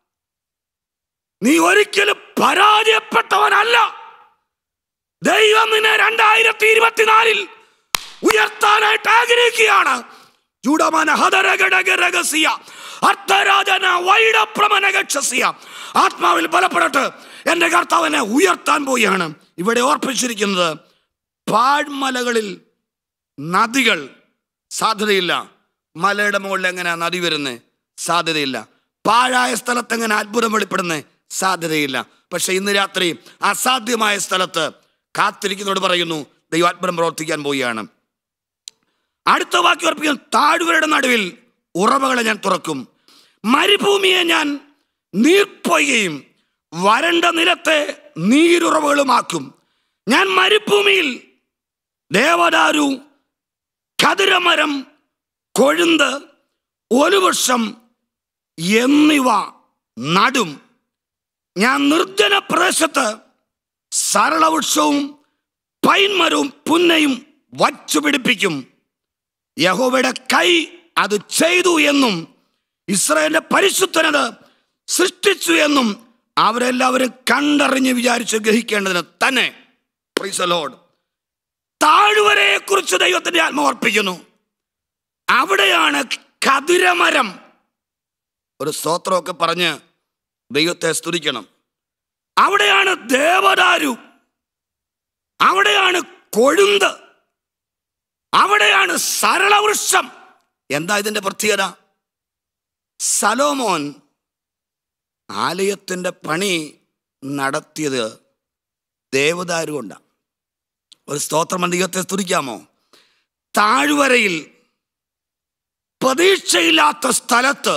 നീ ഒരിക്കലും പരാജയപ്പെട്ടവനല്ല ദൈവം നിന്നെ രണ്ടായിരത്തി ഇരുപത്തിനാലിൽ ഉയർത്താനായിട്ട് ആഗ്രഹിക്കുകയാണ് ചൂടമന ഹതരഘടകരഹസ്യ അർത്ഥരാജന വൈഡപ്രമനഗക്ഷസ്യ ആത്മാവിൽ ബലപ്പെടട്ട് എൻ്റെ കർത്താവിനെ ഉയർത്താൻ പോവുകയാണ് ഇവിടെ ഓർപ്പിച്ചിരിക്കുന്നത് പാഴ്മലകളിൽ നദികൾ സാധ്യതയില്ല മലയുടെ മുകളിൽ എങ്ങനെ നദി വരുന്നത് സാധ്യതയില്ല പാഴായ സ്ഥലത്ത് എങ്ങനെ അത്ഭുതം വെളിപ്പെടുന്നത് സാധ്യതയില്ല പക്ഷെ ഇന്ന് രാത്രി അസാധ്യമായ സ്ഥലത്ത് കാത്തിരിക്കുന്നതോട് പറയുന്നു ദൈവാത്ഭുതം പ്രവർത്തിക്കാൻ പോവുകയാണ് അടുത്ത വാക്യം ഉറപ്പിക്കാൻ താഴ്വരയുടെ നടുവിൽ ഉറവകളെ ഞാൻ തുറക്കും മരുഭൂമിയെ ഞാൻ നീർപ്പൊയ്കയും വരണ്ട നിലത്തെ നീരുറവുകളുമാക്കും ഞാൻ മരുഭൂമിയിൽ ദേവദാരു കതിരമരം കൊഴുന്ത് ഒലുവൃക്ഷം എന്നിവ നടും ഞാൻ നിർജ്ജന പ്രദേശത്ത് സരളവൃക്ഷവും പൈൻമരവും പുന്നയും വച്ചു പിടിപ്പിക്കും യഹോവയുടെ കൈ അത് ചെയ്തു എന്നും ഇസ്രായേലിന്റെ പരിശുദ്ധനത് സൃഷ്ടിച്ചു എന്നും അവരെല്ലാവരും കണ്ടറിഞ്ഞ് വിചാരിച്ച് ഗ്രഹിക്കേണ്ടതിന് തന്നെ Praise the Lord. താഴ്വരയെ കുറിച്ച് ദൈവത്തിന്റെ ആത്മ ഓർപ്പിക്കുന്നു അവിടെയാണ് കതിരമരം ഒരു സ്തോത്രമൊക്കെ പറഞ്ഞ് ദൈവത്തെ സ്തുതിക്കണം അവിടെയാണ് ദേവദാരു അവിടെയാണ് കൊഴുന്ത് അവിടെയാണ് സരളവൃക്ഷം എന്താ ഇതിന്റെ പ്രത്യേകത സലോമോൻ ആലയത്തിന്റെ പണി നടത്തിയത് ദേവദാരു കൊണ്ടാണ് ഒരു സ്തോത്രം ദൈവത്തെ സ്തുതിക്കാമോ താഴ്വരയിൽ പ്രതീക്ഷയില്ലാത്ത സ്ഥലത്ത്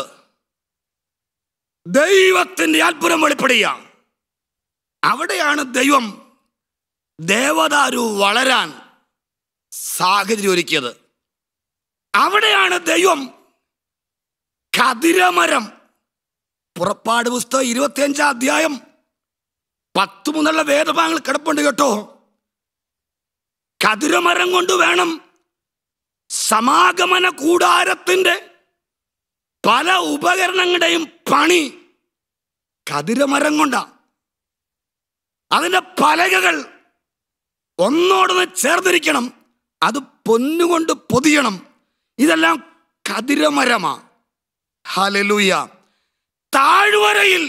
ദൈവത്തിന്റെ അത്ഭുതം വെളിപ്പെടുക അവിടെയാണ് ദൈവം ദേവദാരു വളരാൻ സാഹചര്യം ഒരുക്കിയത് അവിടെയാണ് ദൈവം കതിരമരം പുറപ്പാട് പുസ്തകം ഇരുപത്തിയഞ്ചാം അധ്യായം പത്ത് മുതലുള്ള വേദഭാഗങ്ങൾ കിടപ്പുണ്ട് കേട്ടോ കതിരമരം കൊണ്ട് വേണം സമാഗമന കൂടാരത്തിന്റെ പല ഉപകരണങ്ങളുടെയും പണി കതിരമരം കൊണ്ടാ അതിന്റെ പലകകൾ ഒന്നോടൊന്ന് ചേർന്നിരിക്കണം അത് പൊന്നുകൊണ്ട് പൊതിയണം ഇതെല്ലാം കതിരമരമാ ഹലലൂയ താഴ്വരയിൽ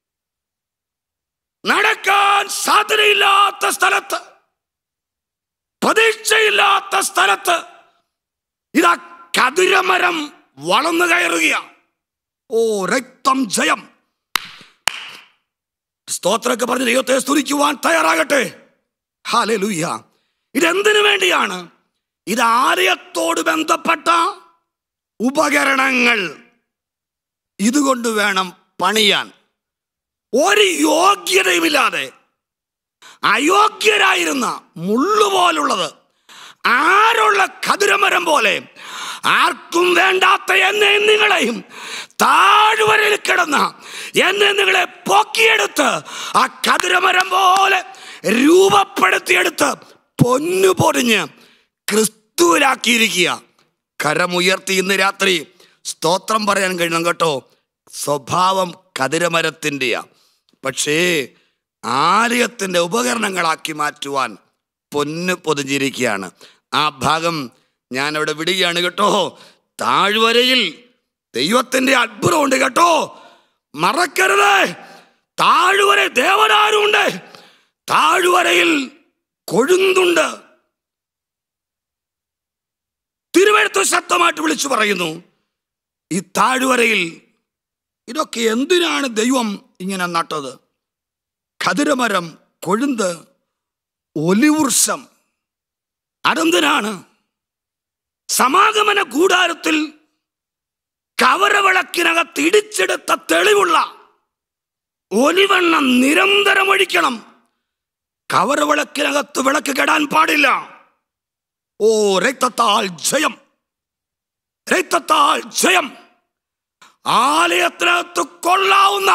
നടക്കാൻ സാധ്യതയില്ലാത്ത സ്ഥലത്ത് പ്രതീക്ഷയില്ലാത്ത സ്ഥലത്ത് ഇതാ കതിരമരം വളർന്നു കയറുകയാ ഓ രക്തം ജയം സ്തോത്രമൊക്കെ പറഞ്ഞ് ദൈവത്തെ സ്തുതിക്കുവാൻ തയ്യാറാകട്ടെ ഹാലലൂയ ഇതെന്തിനു വേണ്ടിയാണ് ഇത് ആലയത്തോട് ബന്ധപ്പെട്ട ഉപകരണങ്ങൾ ഇതുകൊണ്ട് വേണം പണിയാൻ ഒരു യോഗ്യതയുമില്ലാതെ അയോഗ്യരായിരുന്ന മുള്ളുപോലുള്ളത് ആരുള്ള കതിരമരം പോലെ ആർക്കും വേണ്ടാത്ത എന്നെ നിങ്ങളെയും താഴ്വരയിൽ കിടന്ന എന്നെ നിങ്ങളെ പൊക്കിയെടുത്ത് ആ കതിരമരം പോലെ രൂപപ്പെടുത്തിയെടുത്ത് പൊന്നു പൊതിഞ്ഞ് ക്രിസ്തുവിലാക്കിയിരിക്കുക കരമുയർത്തി ഇന്ന് രാത്രി സ്തോത്രം പറയാൻ കഴിയണം കേട്ടോ സ്വഭാവം കതിരമരത്തിൻ്റെയാ പക്ഷേ ആലയത്തിൻ്റെ ഉപകരണങ്ങളാക്കി മാറ്റുവാൻ പൊന്ന് പൊതിഞ്ഞിരിക്കുകയാണ് ആ ഭാഗം ഞാൻ അവിടെ വിടുകയാണ് കേട്ടോ താഴ്വരയിൽ ദൈവത്തിൻ്റെ അത്ഭുതമുണ്ട് കേട്ടോ മറക്കരുത് താഴ്വര ദേവനാരുണ്ട് താഴ്വരയിൽ കൊഴുന്തുണ്ട് തിരുവഴുത്ത് ശക്തമായിട്ട് വിളിച്ചു പറയുന്നു ഈ താഴ്വരയിൽ ഇതൊക്കെ എന്തിനാണ് ദൈവം ഇങ്ങനെ നട്ടത് ഖതിരമരം കൊഴുന്ത് ഒലിവൃക്ഷം അതെന്തിനാണ് സമാഗമന കൂടാരത്തിൽ കവരവിളക്കിനകത്ത് ഇടിച്ചെടുത്ത തെളിവുള്ള ഒലിവെണ്ണം നിരന്തരം ഒഴിക്കണം കവർ വിളക്കിനകത്ത് വിളക്ക് കെടാൻ പാടില്ല ഓ രക്തത്താൽ ജയം രക്തത്താൽ ജയം ആലയത്തിനകത്ത് കൊള്ളാവുന്ന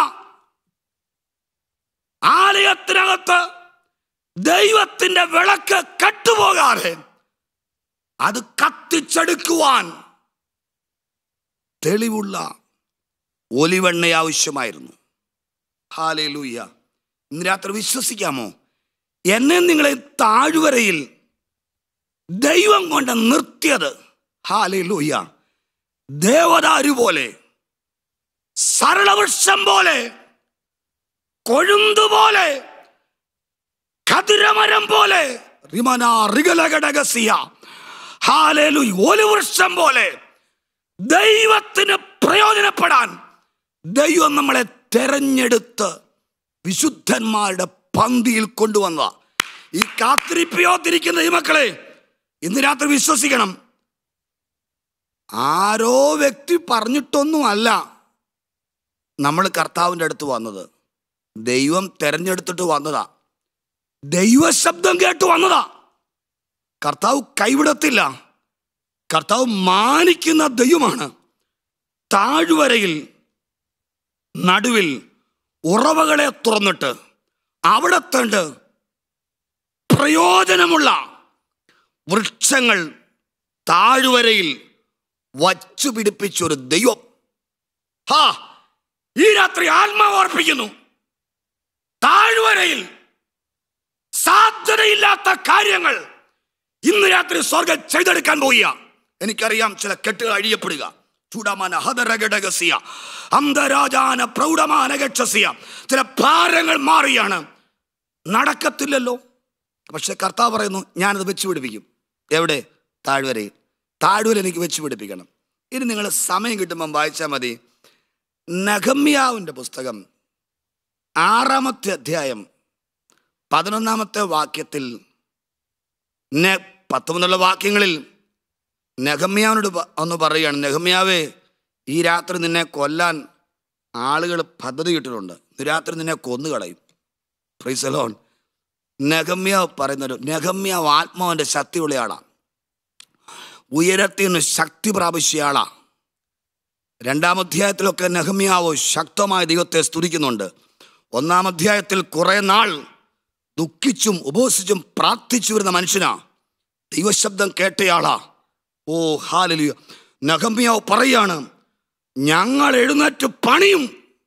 ആലയത്തിനകത്ത് ദൈവത്തിന്റെ വിളക്ക് കട്ടുപോകാതെ അത് കത്തിച്ചെടുക്കുവാൻ തെളിവുള്ള ഒലിവെണ്ണ ആവശ്യമായിരുന്നു ഹാലേ ലൂയ്യ ഇന്ന് രാത്രി വിശ്വസിക്കാമോ എന്നെ നിങ്ങളെ താഴ്വരയിൽ ദൈവം കൊണ്ട് നിർത്തിയത് ഹാലേ ലൂയ്യ ദേവദാരു പോലെ സരളവൃക്ഷം പോലെ കൊഴുന്തുപോലെ കതിരമരം പോലെ റിമന റിഗലഘടകസിയ ഹാലേലു ഒലിവൃക്ഷം പോലെ ദൈവത്തിന് പ്രയോജനപ്പെടാൻ ദൈവം നമ്മളെ തെരഞ്ഞെടുത്ത് വിശുദ്ധന്മാരുടെ പന്തിയിൽ കൊണ്ടുവന്ന ഈ കാത്തിരിപ്പിയോത്തിരിക്കുന്ന ഈ മക്കളെ ഇന്ന് രാത്രി വിശ്വസിക്കണം ആരോ വ്യക്തി പറഞ്ഞിട്ടൊന്നുമല്ല നമ്മൾ കർത്താവിൻ്റെ അടുത്ത് വന്നത് ദൈവം തെരഞ്ഞെടുത്തിട്ട് വന്നതാ ദൈവശബ്ദം കേട്ട് വന്നതാ കർത്താവ് കൈവിടത്തില്ല കർത്താവ് മാനിക്കുന്ന ദൈവമാണ് താഴ്വരയിൽ നടുവിൽ ഉറവകളെ തുറന്നിട്ട് അവിടെ തണ്ട് പ്രയോജനമുള്ള വൃക്ഷങ്ങൾ താഴ്വരയിൽ വച്ചു പിടിപ്പിച്ചൊരു ദൈവം ഹാ ഈ രാത്രി ആത്മാവ് അർപ്പിക്കുന്നു താഴ്വരയിൽ സാധ്യതയില്ലാത്ത കാര്യങ്ങൾ ഇന്ന് രാത്രി സ്വർഗം ചെയ്തെടുക്കാൻ പോവുക എനിക്കറിയാം ചില കെട്ടുകൾ അഴിയപ്പെടുക ചൂടമാന ഹതരഘടകസിയ അന്തരാജാന പ്രൗഢമാന ഗക്ഷസിയ ചില ഭാരങ്ങൾ മാറിയാണ് നടക്കത്തില്ലല്ലോ പക്ഷെ കർത്താവ് പറയുന്നു ഞാനത് വെച്ച് പിടിപ്പിക്കും എവിടെ താഴ്വരയിൽ താഴ്വര എനിക്ക് വെച്ച് പിടിപ്പിക്കണം ഇനി നിങ്ങൾ സമയം കിട്ടുമ്പം വായിച്ചാൽ മതി നഗമ്യാവിൻ്റെ പുസ്തകം ആറാമത്തെ അധ്യായം പതിനൊന്നാമത്തെ വാക്യത്തിൽ നെ പത്തൊമ്പതുള്ള വാക്യങ്ങളിൽ നെഹമ്യാവിനോട് പ- ഒന്ന് പറയുകയാണ് നെഹമ്യാവേ ഈ രാത്രി നിന്നെ കൊല്ലാൻ ആളുകൾ പദ്ധതി ഇട്ടിട്ടുണ്ട് ഇന്ന് രാത്രി നിന്നെ കൊന്നുകളയും ഫ്രീസലോൺ നെഹമ്യാവ് പറയുന്നൊരു നെഹമ്യാവ് ആത്മാവിൻ്റെ ശക്തിയുള്ള ആളാണ് ഉയരത്തിൽ നിന്ന് ശക്തി പ്രാപിച്ച ആളാണ് രണ്ടാം അധ്യായത്തിലൊക്കെ നെഹമ്യാവ് ശക്തമായ ദൈവത്തെ സ്തുതിക്കുന്നുണ്ട് ഒന്നാം അധ്യായത്തിൽ കുറെ നാൾ ദുഃഖിച്ചും ഉപവസിച്ചും പ്രാർത്ഥിച്ചു വരുന്ന മനുഷ്യനാ ദൈവശബ്ദം കേട്ടയാളാ ഓ ഹാലലിയ നഗമ്യാവ് പറയാണ് ഞങ്ങൾ എഴുന്നേറ്റ് പണിയും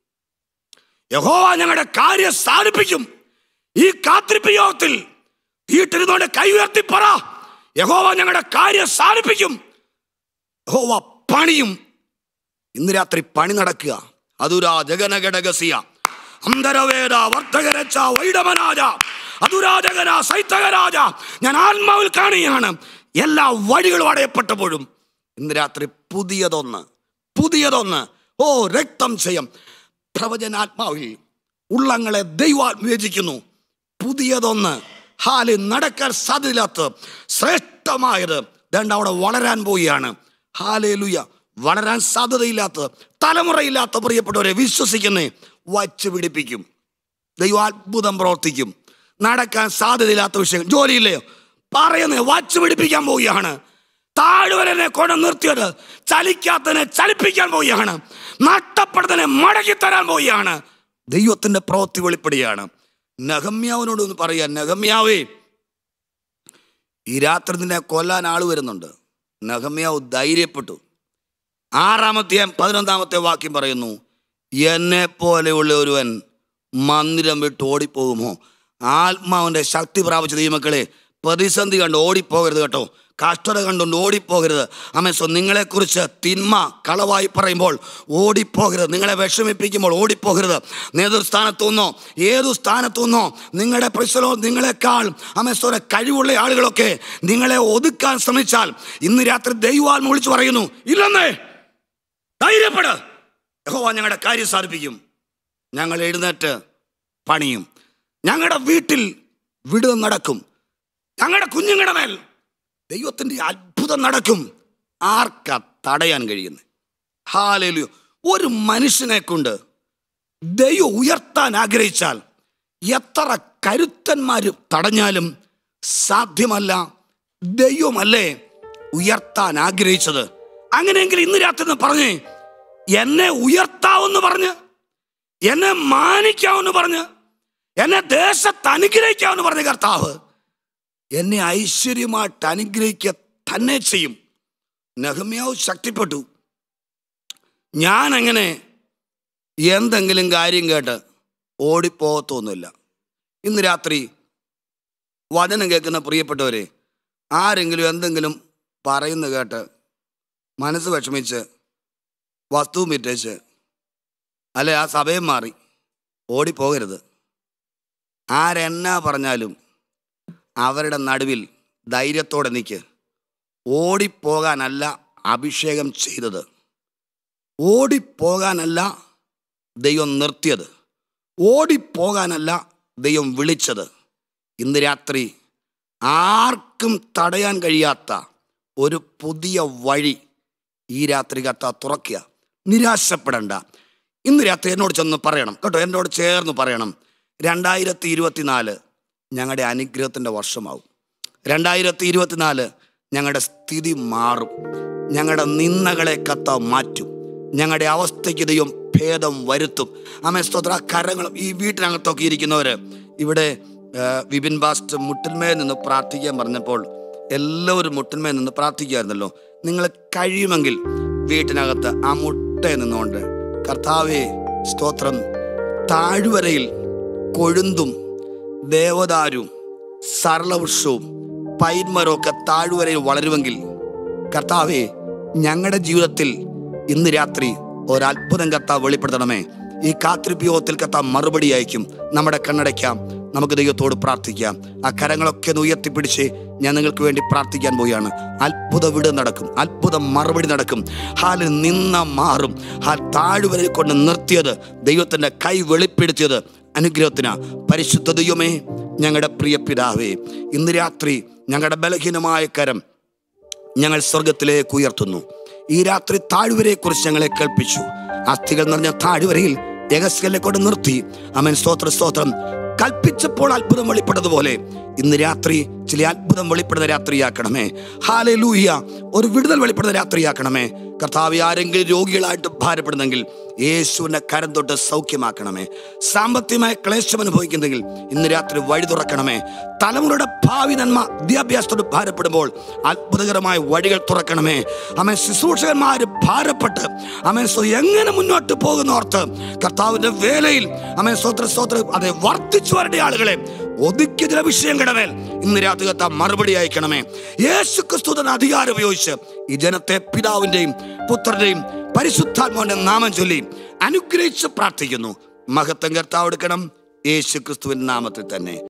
യഹോവ ഞങ്ങളുടെ കാര്യം സാധിപ്പിക്കും ഈ കാത്തിരിപ്പ് യോഗത്തിൽ വീട്ടിരുന്നോണ്ട് കൈ ഉയർത്തി പറ യഹോവ ഞങ്ങളുടെ കാര്യം സാധിപ്പിക്കും യഹോവ പണിയും ഇന്ന് രാത്രി പണി നടക്കുക അതുരാ ജഗനഘടകസിയ അന്തരവേദ വർദ്ധകരച്ച വൈഡമനാജ അതുരാജകര സൈത്തകരാജ ഞാൻ ആത്മാവിൽ കാണുകയാണ് എല്ലാ വഴികളും അടയപ്പെട്ടപ്പോഴും ഇന്ന് രാത്രി പുതിയതൊന്ന് പുതിയതൊന്ന് ഓ രക്തം ചെയ്യം പ്രവചനാത്മാവിൽ ഉള്ളങ്ങളെ ദൈവം വിവേചിക്കുന്നു പുതിയതൊന്ന് ഹാല് നടക്കാൻ സാധ്യതയില്ലാത്ത ശ്രേഷ്ഠമായത് ദണ്ട് അവിടെ വളരാൻ പോവുകയാണ് ഹാലേലുയ വളരാൻ സാധ്യതയില്ലാത്ത തലമുറയില്ലാത്ത പ്രിയപ്പെട്ടവരെ വിശ്വസിക്കുന്നേ വച്ച് പിടിപ്പിക്കും ദൈവം അത്ഭുതം പ്രവർത്തിക്കും നടക്കാൻ സാധ്യതയില്ലാത്ത വിഷയം ജോലിയില്ലേ പറയുന്നത് വച്ച് പിടിപ്പിക്കാൻ പോവുകയാണ് താഴ്വരനെ കൊണ്ട് നിർത്തിയത് ചലിക്കാത്തതിനെ ചലിപ്പിക്കാൻ പോവുകയാണ് നഷ്ടപ്പെടുന്നതിനെ മടക്കി തരാൻ പോവുകയാണ് ദൈവത്തിന്റെ പ്രവൃത്തി വെളിപ്പെടുകയാണ് നഗമ്യാവിനോട് ഒന്ന് പറയാ നഗമ്യാവേ ഈ രാത്രി നിന്നെ കൊല്ലാൻ ആള് വരുന്നുണ്ട് നഗമ്യാവ് ധൈര്യപ്പെട്ടു ആറാമത്തെ പതിനൊന്നാമത്തെ വാക്യം പറയുന്നു എന്നെ പോലെയുള്ള ഒരുവൻ മന്ദിരം വിട്ട് ഓടിപ്പോകുമോ ആത്മാവിൻ്റെ ശക്തി പ്രാപിച്ച ദൈവമക്കളെ പ്രതിസന്ധി കണ്ട് ഓടിപ്പോകരുത് കേട്ടോ കഷ്ടത കണ്ടുകൊണ്ട് ഓടിപ്പോകരുത് അമേസോ നിങ്ങളെക്കുറിച്ച് തിന്മ കളവായി പറയുമ്പോൾ ഓടിപ്പോകരുത് നിങ്ങളെ വിഷമിപ്പിക്കുമ്പോൾ ഓടിപ്പോകരുത് നേതൃസ്ഥാനത്തു നിന്നോ ഏതു സ്ഥാനത്തു നിന്നോ നിങ്ങളുടെ പ്രശ്നമോ നിങ്ങളെക്കാൾ അമേസോനെ കഴിവുള്ള ആളുകളൊക്കെ നിങ്ങളെ ഒതുക്കാൻ ശ്രമിച്ചാൽ ഇന്ന് രാത്രി ദൈവാത്മ വിളിച്ചു പറയുന്നു ഇല്ലെന്നേ ധൈര്യപ്പെട് യഹോവ ഞങ്ങളുടെ കാര്യം സാധിപ്പിക്കും ഞങ്ങൾ എഴുന്നേറ്റ് പണിയും ഞങ്ങളുടെ വീട്ടിൽ വിടുതൽ നടക്കും ഞങ്ങളുടെ കുഞ്ഞുങ്ങളുടെ മേൽ ദൈവത്തിൻ്റെ അത്ഭുതം നടക്കും ആർക്കാ തടയാൻ കഴിയുന്നത് ഹാലേലു ഒരു മനുഷ്യനെ കൊണ്ട് ദൈവം ഉയർത്താൻ ആഗ്രഹിച്ചാൽ എത്ര കരുത്തന്മാർ തടഞ്ഞാലും സാധ്യമല്ല ദൈവമല്ലേ ഉയർത്താൻ ആഗ്രഹിച്ചത് അങ്ങനെയെങ്കിൽ ഇന്ന് രാത്രി ഒന്ന് പറഞ്ഞേ എന്നെ ഉയർത്താവെന്ന് പറഞ്ഞ് എന്നെ മാനിക്കാവെന്ന് പറഞ്ഞ് എന്നെ ദേശത്ത് അനുഗ്രഹിക്കാവെന്ന് പറഞ്ഞ കർത്താവ് എന്നെ ഐശ്വര്യമായിട്ട് അനുഗ്രഹിക്കുക തന്നെ ചെയ്യും നഹമ്യാവ് ശക്തിപ്പെട്ടു ഞാൻ അങ്ങനെ എന്തെങ്കിലും കാര്യം കേട്ട് ഓടിപ്പോകത്തൊന്നുമില്ല ഇന്ന് രാത്രി വചനം കേൾക്കുന്ന പ്രിയപ്പെട്ടവരെ ആരെങ്കിലും എന്തെങ്കിലും പറയുന്ന കേട്ട് മനസ്സ് വിഷമിച്ച് വസ്തുവും വിറ്റേച്ച് അല്ലെ ആ സഭയം മാറി ഓടിപ്പോകരുത് ആരെന്നാ പറഞ്ഞാലും അവരുടെ നടുവിൽ ധൈര്യത്തോടെ നിൽക്ക് ഓടിപ്പോകാനല്ല അഭിഷേകം ചെയ്തത് ഓടിപ്പോകാനല്ല ദൈവം നിർത്തിയത് ഓടിപ്പോകാനല്ല ദൈവം വിളിച്ചത് ഇന്ന് രാത്രി ആർക്കും തടയാൻ കഴിയാത്ത ഒരു പുതിയ വഴി ഈ രാത്രി കത്ത തുറക്കുക നിരാശപ്പെടണ്ട ഇന്ന് രാത്രി എന്നോട് ചെന്ന് പറയണം കേട്ടോ എന്നോട് ചേർന്ന് പറയണം രണ്ടായിരത്തി ഇരുപത്തിനാല് ഞങ്ങളുടെ അനുഗ്രഹത്തിൻ്റെ വർഷമാവും രണ്ടായിരത്തി ഇരുപത്തിനാല് ഞങ്ങളുടെ സ്ഥിതി മാറും ഞങ്ങളുടെ നിന്ദകളെ കത്ത മാറ്റും ഞങ്ങളുടെ അവസ്ഥയ്ക്ക് ദൈവം ഭേദം വരുത്തും അമ്മ സ്തോത്ര കരങ്ങളും ഈ വീട്ടിനകത്തൊക്കെ ഇരിക്കുന്നവർ ഇവിടെ ആ, വിപിൻ ബാസ്റ്റ് മുട്ടിന്മേൽ നിന്ന് പ്രാർത്ഥിക്കാൻ പറഞ്ഞപ്പോൾ എല്ലാവരും മുട്ടിന്മേൽ നിന്ന് പ്രാർത്ഥിക്കുമായിരുന്നല്ലോ നിങ്ങൾ കഴിയുമെങ്കിൽ വീട്ടിനകത്ത് ആ മുട്ടയിൽ നിന്നുകൊണ്ട് കർത്താവേ സ്തോത്രം താഴ്വരയിൽ കൊഴുന്തും ദേവദാരും സരളവൃക്ഷവും പൈന്മരവും ഒക്കെ താഴ്വരയിൽ വളരുമെങ്കിൽ കർത്താവെ ഞങ്ങളുടെ ജീവിതത്തിൽ ഇന്ന് രാത്രി ഒരത്ഭുതം കർത്താവ് വെളിപ്പെടുത്തണമേ ഈ കാത്തിരിപ്പിയോഗത്തിൽ കർത്താവ് മറുപടി അയക്കും നമ്മുടെ കണ്ണടയ്ക്കാം നമുക്ക് ദൈവത്തോട് പ്രാർത്ഥിക്കാം ആ കരങ്ങളൊക്കെ ഒന്ന് ഉയർത്തിപ്പിടിച്ച് ഞാൻ നിങ്ങൾക്ക് വേണ്ടി പ്രാർത്ഥിക്കാൻ പോവുകയാണ് അത്ഭുത വിട് നടക്കും അത്ഭുത മറുപടി നടക്കും ഹാലിൽ നിന്ന മാറും ഹാൽ താഴ്വരയിൽ കൊണ്ട് നിർത്തിയത് ദൈവത്തിൻ്റെ കൈ വെളിപ്പെടുത്തിയത് അനുഗ്രഹത്തിന് പരിശുദ്ധ ദൈവമേ ഞങ്ങളുടെ പ്രിയ പിതാവേ ഇന്ന് രാത്രി ഞങ്ങളുടെ ബലഹീനമായ കരം ഞങ്ങൾ സ്വർഗത്തിലേക്ക് ഉയർത്തുന്നു ഈ രാത്രി താഴ്വരയെക്കുറിച്ച് ഞങ്ങളെ കേൾപ്പിച്ചു അസ്ഥികൾ നിറഞ്ഞ താഴ്വരയിൽ രഹസ്യങ്ങളെ കൊണ്ട് നിർത്തി അമൻ സ്തോത്ര സ്തോത്രം കൽപ്പിച്ചപ്പോൾ അത്ഭുതം വെളിപ്പെട്ടതുപോലെ ഇന്ന് രാത്രി ചില അത്ഭുതം വെളിപ്പെടുന്ന രാത്രിയാക്കണമേ ഹാലെ ലൂഹിയ ഒരു വിടുതൽ വെളിപ്പെടുന്ന രാത്രിയാക്കണമേ കർത്താവ് ആരെങ്കിലും രോഗികളായിട്ട് ഭാരപ്പെടുന്നെങ്കിൽ യേശുവിനെ കരം തൊട്ട് സൗഖ്യമാക്കണമേ സാമ്പത്തികമായ ക്ലേശം അനുഭവിക്കുന്നെങ്കിൽ ഇന്ന് രാത്രി വഴി തുറക്കണമേ തലമുറയുടെ ഭാവി നന്മ വിദ്യാഭ്യാസത്തോട് ഭാരപ്പെടുമ്പോൾ അത്ഭുതകരമായ വഴികൾ തുറക്കണമേ അമ്മ ശുശ്രൂഷകന്മാർ ഭാരപ്പെട്ട് അമ്മ എങ്ങനെ മുന്നോട്ട് പോകുന്നോർത്ത് കർത്താവിന്റെ വേലയിൽ അമ്മ സ്തോത്ര സ്തോത്ര അതെ വർദ്ധിച്ചു വരേണ്ട ആളുകളെ ഒതുക്കിയ ചില വിഷയം കിടമേൽ ഇന്ന് രാത്രി കത്ത മറുപടി അയക്കണമേ യേശു ക്രിസ്തുവിന്റെ അധികാരം ഉപയോഗിച്ച് ഈ ജനത്തെ പിതാവിന്റെയും പുത്രന്റെയും പരിശുദ്ധാത്മാവിന്റെ നാമം ചൊല്ലി അനുഗ്രഹിച്ച് പ്രാർത്ഥിക്കുന്നു മഹത്വം കർത്താവ് എടുക്കണം യേശു ക്രിസ്തുവിന്റെ നാമത്തിൽ തന്നെ